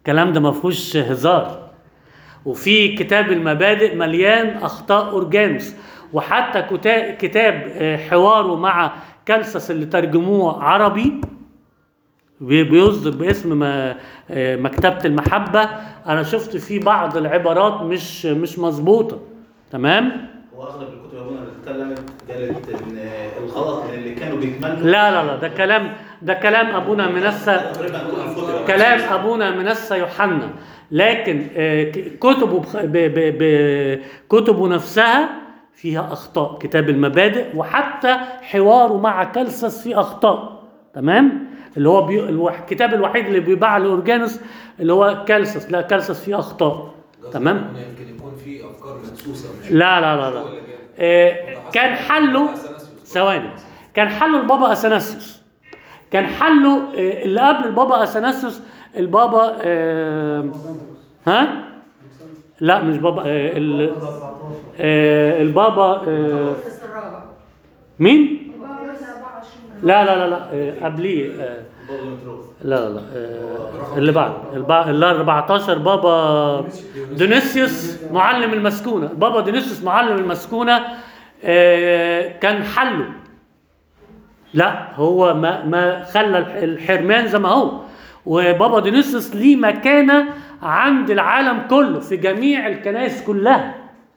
الكلام ده ما فيهوش هزار وفي كتاب المبادئ مليان اخطاء اورجانوس وحتى كتا- كتاب آه، حواره مع كالسس اللي ترجموه عربي بي- بيصدر باسم ما- آه، مكتبة المحبة أنا شفت فيه بعض العبارات مش مش مظبوطة تمام واغلب الكتب هنا اللي اتكلمت قالت ان الغلط من اللي كانوا بيتمنوا لا لا لا ده كلام ده كلام أبونا منسى تقريبا كل الكتب كلام ابونا منسى يوحنا لكن آه، ك- كتبه بخ- ب- ب- ب- كتبه نفسها فيها اخطاء كتاب المبادئ وحتى حواره مع كالسس فيه اخطاء تمام اللي هو بي... الوح- الكتاب الوحيد اللي بيباع لاورجانوس اللي هو كالسس لا كالسس فيه اخطاء تمام هنا يمكن يكون في افكار مدسوسه مش لا لا لا لا هو اللي جاب. آه، كان حله أثناسيوس. ثواني كان حله البابا اثناسيوس كان حله آه، اللي قبل البابا اثناسيوس البابا آه، ها لا مش بابا آه، ال- آه، البابا آه، بس الرابع مين البابا بس 24 لا لا لا لا آه، قبليه آه، بابا متروس لا لا لا آه، اللي بعد البع- ال 14 بابا دونيسيوس معلم المسكونه بابا دونيسيوس معلم المسكونه آه، كان حله لا هو ما ما خلى الح- الحرمان زي ما هو وبابا دونيسيوس ليه مكانه عند العالم كله في جميع الكنائس كلها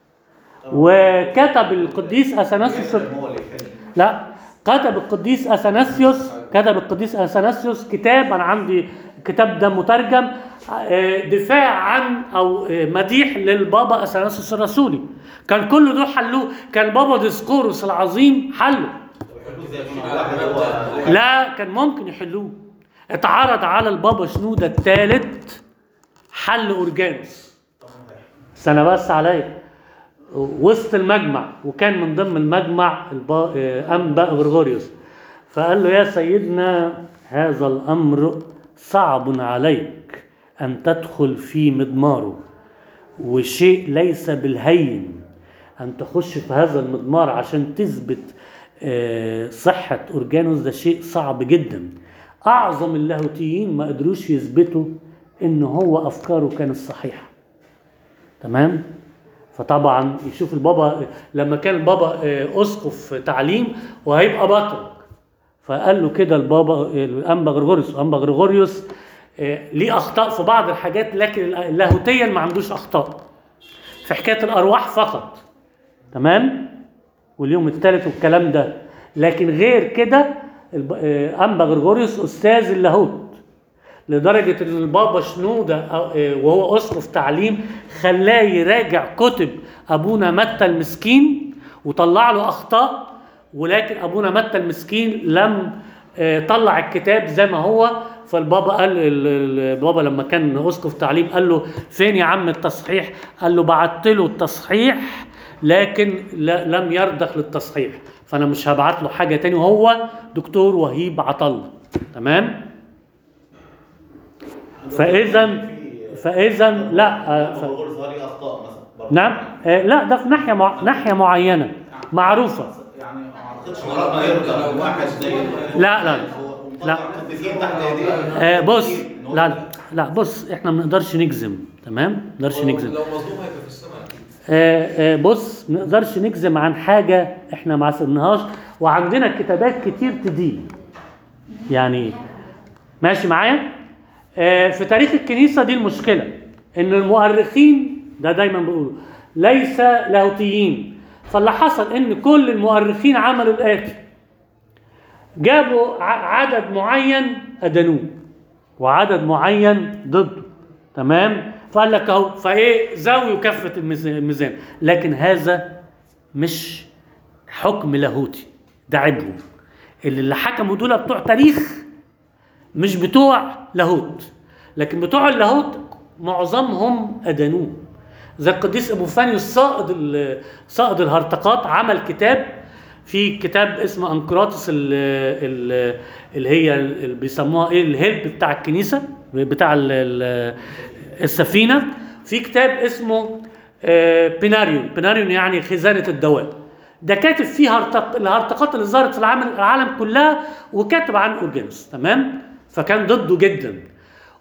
وكتب القديس اثناسيوس هو اللي يحل لا كتب القديس اثناسيوس كتب القديس اثناسيوس كتاب انا عندي الكتاب ده مترجم آه، دفاع عن او آه، مديح للبابا اثناسيوس الرسولي كان كل دول حلوه كان بابا ديسقورس العظيم حله يحلوه زي ما واحد هو لا كان ممكن يحلوه اتعرض على البابا شنودة الثالث حل اورجانوس سنة بس عليا وسط المجمع وكان من ضمن المجمع البا... آه، أنبا غرغوريوس فقال له يا سيدنا هذا الأمر صعب عليك أن تدخل في مضماره وشيء ليس بالهين أن تخش في هذا المضمار عشان تثبت آه، صحة أورجانوس ده شيء صعب جدا أعظم اللاهوتيين ما قدروش يثبتوا إن هو أفكاره كانت صحيحة تمام فطبعا يشوف البابا لما كان البابا آه، اسقف تعليم وهيبقى بطل فقال له كده البابا آه، الانبا غريغوريوس الانبا غريغوريوس آه، ليه اخطاء في بعض الحاجات لكن لاهوتيا ما عندوش اخطاء في حكايه الارواح فقط تمام واليوم الثالث والكلام ده لكن غير كده الب- آه، انبا غريغوريوس استاذ اللاهوت لدرجة إن البابا شنودة أو- آه، وهو أسقف تعليم خلاه يراجع كتب أبونا متى المسكين وطلع له أخطاء ولكن أبونا متى المسكين لم آه، طلع الكتاب زي ما هو فالبابا قال ال- ال- البابا لما كان أسقف تعليم قال له فين يا عم التصحيح؟ قال له بعت له التصحيح لكن لا لم يرضخ للتصحيح فأنا مش هبعت له حاجة تاني وهو دكتور وهيب عطله تمام؟ فاذا فاذا لا آه، ف... بابا غرز هذه اخطاء مثلا برضه. نعم آه، لا ده في ناحيه مع... ناحيه معينه معروفه يعني ما اعتقدش مرات ما يرضى واحد زي لا لا ومطلع لا. قديسين تحت ايديه آه، بص لا لا لا بص احنا ما نقدرش نجزم تمام ما نقدرش نجزم لو مظلوم هيبقى في السماء اكيد آه، آه، بص ما نقدرش نجزم عن حاجه احنا ما عصرناهاش وعندنا كتابات كتير تدين يعني ماشي معايا آه، في تاريخ الكنيسه دي المشكله ان المؤرخين ده دايما بيقولوا ليس لاهوتيين فاللي حصل ان كل المؤرخين عملوا الاتي جابوا ع- عدد معين ادانوه وعدد معين ضده تمام فقال لك اهو فايه زاوية كفة الميز- الميزان لكن هذا مش حكم لاهوتي ده عيبهم اللي اللي حكموا دول بتوع تاريخ مش بتوع لاهوت لكن بتوع اللاهوت معظمهم ادانوه زي القديس ابو فانيوس صائد ال- صائد الهرطقات عمل كتاب في كتاب اسمه انكراتس ال- ال- اللي هي اللي بيسموها ايه الهلب بتاع الكنيسه بتاع ال- ال- السفينه في كتاب اسمه آه، بيناريون بيناريون يعني خزانه الدواء ده كاتب فيه هرطق الهرطقات اللي ظهرت في العالم العالم كلها وكاتب عن اورجانوس تمام فكان ضده جدا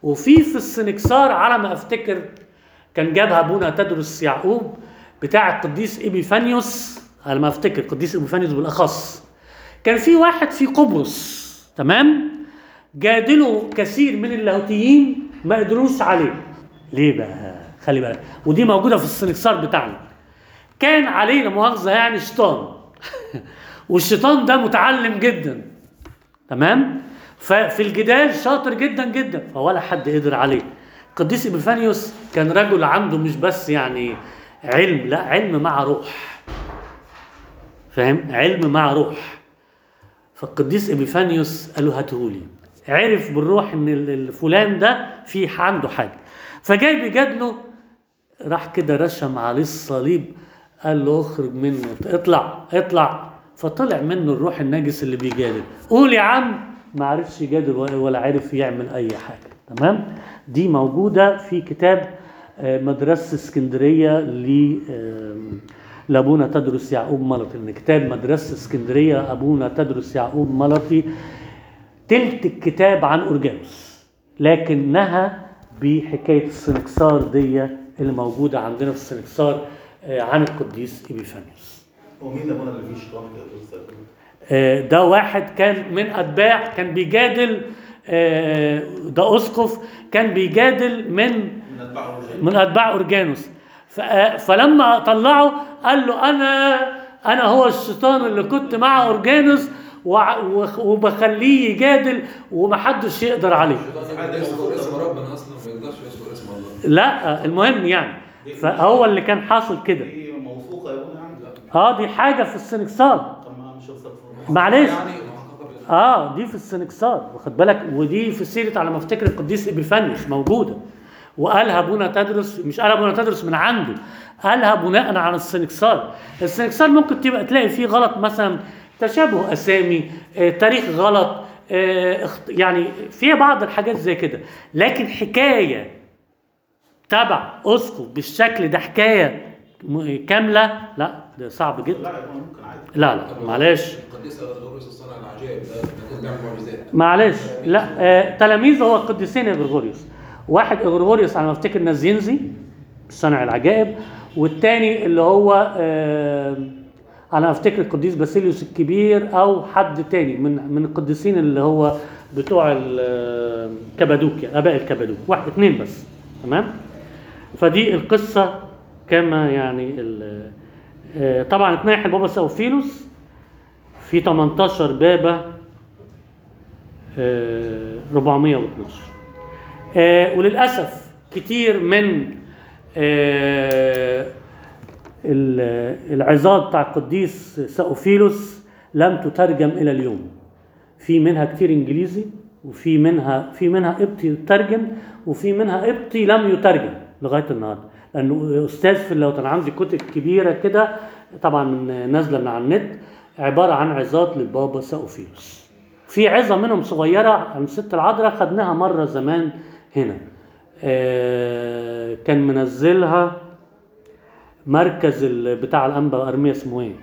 وفي في السنكسار على ما افتكر كان جابها ابونا تدرس يعقوب بتاع القديس ايبيفانيوس على ما افتكر القديس ايبيفانيوس بالاخص كان في واحد في قبرص تمام جادلوا كثير من اللاهوتيين ما قدروش عليه ليه بقى خلي بالك ودي موجوده في السنكسار بتاعنا كان عليه لا مؤاخذه يعني شيطان والشيطان ده متعلم جدا تمام ففي الجدال شاطر جدا جدا فولا حد قدر عليه القديس ابيفانيوس كان رجل عنده مش بس يعني علم لا علم مع روح فاهم علم مع روح فالقديس ابيفانيوس قال له هاتهولي عرف بالروح ان ال- الفلان ده في عنده حاجه فجاي بيجادله راح كده رشم عليه الصليب قال له اخرج منه اطلع اطلع فطلع منه الروح النجس اللي بيجادل قول يا عم ما عرفش يجادل ولا- ولا عرف يعمل اي حاجه تمام دي موجوده في كتاب آه، مدرسه اسكندريه ل آم، لابونا تدرس يعقوب ملطي لان كتاب مدرسه اسكندريه ابونا تدرس يعقوب ملطي تلت الكتاب عن اورجانوس لكنها بحكايه السنكسار دي اللي موجوده عندنا في السنكسار آه، عن القديس ايبيفانيوس ومين ابونا اللي فيه شيطان كده أستاذ؟ آه، ده واحد كان من اتباع كان بيجادل آه، ده اسقف كان بيجادل من من اتباع الرجال من اتباع اورجانوس ف- فلما طلعه قال له انا انا هو الشيطان اللي كنت مع اورجانوس وع- وخ- وبخليه يجادل ومحدش يقدر عليه الشيطان ده يذكر اسم ربنا اصلا ما يقدرش يذكر اسم الله لا المهم يعني فهو اللي كان حاصل كده دي موثوقه يا ابونا يعني اه دي حاجه في السنكسار طب ما مش هتصدق معلش يعني محققه بال- اه دي في السنكسار واخد بالك ودي في سيره على ما افتكر القديس ابيفانيوس موجوده وقالها ابونا تدرس مش قالها ابونا تدرس من عنده قالها بناء على السنكسار السنكسار ممكن تبقى تلاقي فيه غلط مثلا تشابه اسامي آه، تاريخ غلط آه، اخت- يعني فيها بعض الحاجات زي كده لكن حكايه تبع اسقف بالشكل ده حكايه م- كامله لا ده صعب جدا لا يا ابونا ممكن عادي لا لا معلش القديس اغريغوريوس الصانع العجائب ده كان بيعمل معجزات معلش لا آه تلاميذ هو القديسين اغريغوريوس واحد اغريغوريوس على ما افتكر نازينزي صانع العجائب والتاني اللي هو آه على ما افتكر القديس باسيليوس الكبير او حد تاني من من القديسين اللي هو بتوع ال- كابادوكيا اباء الكابادوك واحد اثنين بس تمام فدي القصه كما يعني ال- آه، طبعا اتناح البابا ساوفيلوس في 18 بابا آه، 412 آه، وللأسف كتير من آه، ال- العظات بتاع القديس ساوفيلوس لم تترجم إلى اليوم في منها كتير إنجليزي وفي منها في منها قبطي يترجم وفي منها قبطي لم يترجم لغاية النهاردة لأنه أستاذ في اللي كان عندي كتب كبيرة كده طبعا من- نازلة من على النت عبارة عن عظات للبابا ساوفيلوس في عظة منهم صغيرة عن ست العذراء خدناها مرة زمان هنا آه، كان منزلها مركز ال- بتاع الأنبا أرمية اسمه ايه؟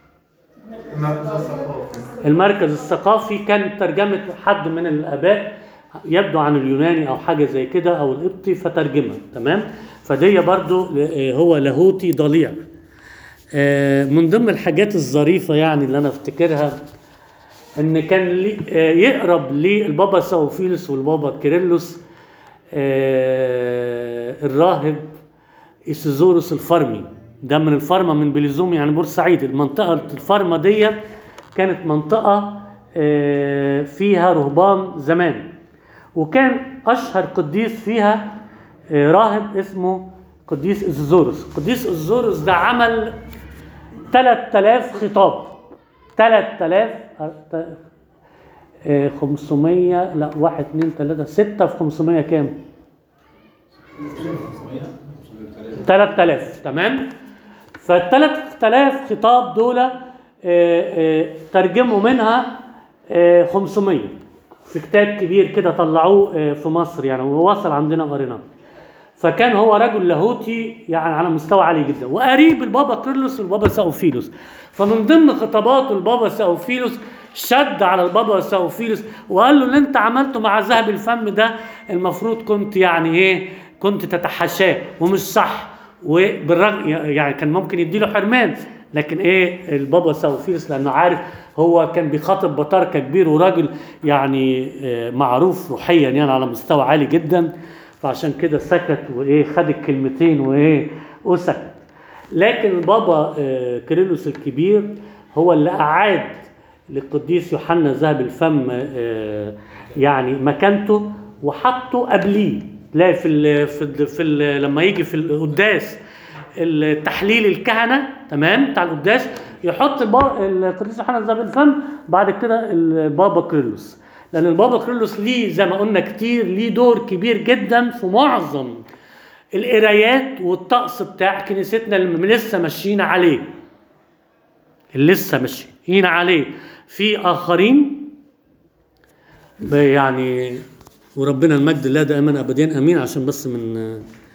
المركز الثقافي كان ترجمة حد من الآباء يبدو عن اليوناني أو حاجة زي كده أو القبطي فترجمها تمام فدي برضو آه، هو لاهوتي ضليع آه، من ضمن الحاجات الظريفة يعني اللي أنا أفتكرها ان كان لي آه، يقرب للبابا ساوفيلوس والبابا كيرلس آه، الراهب إيسيزوروس الفرمي ده من الفرمة من بليزوم يعني بورسعيد المنطقة الفرمة دي كانت منطقة آه، فيها رهبان زمان وكان أشهر قديس فيها آه، راهب اسمه قديس إيسيزوروس قديس إيسيزوروس ده عمل 3000 خطاب 3000 آه، 500 لا 1 2 3 6 في 500 كام؟ 3000 تمام؟ فال 3000 خطاب دول آه، آه، ترجموا منها آه، 500 في كتاب كبير كده طلعوه آه، في مصر يعني ووصل عندنا قريناه فكان هو رجل لاهوتي يعني على مستوى عالي جدا وقريب البابا كيرلس والبابا ساوفيلوس فمن ضمن خطابات البابا ساوفيلوس شد على البابا ساوفيلوس وقال له اللي انت عملته مع ذهب الفم ده المفروض كنت يعني ايه كنت تتحاشاه ومش صح وبالرغم يعني كان ممكن يديله حرمان لكن ايه البابا ساوفيلوس لانه عارف هو كان بيخاطب بطاركه كبير وراجل يعني آه، معروف روحيا يعني على مستوى عالي جدا فعشان كده سكت وايه خد الكلمتين وايه وسكت لكن البابا آه، كيرلس الكبير هو اللي اعاد للقديس يوحنا ذهب الفم آه، يعني مكانته وحطه قبليه تلاقي في ال في ال في ال لما يجي في القداس التحليل الكهنه تمام بتاع القداس يحط البا- القديس يوحنا ذهب الفم بعد كده البابا كيرلس لان البابا كيرلس ليه زي ما قلنا كتير ليه دور كبير جدا في معظم القرايات والطقس بتاع كنيستنا اللي لسه ماشيين عليه اللي لسه ماشيين عليه في اخرين ب- يعني وربنا المجد الله دائما ابديا امين عشان بس من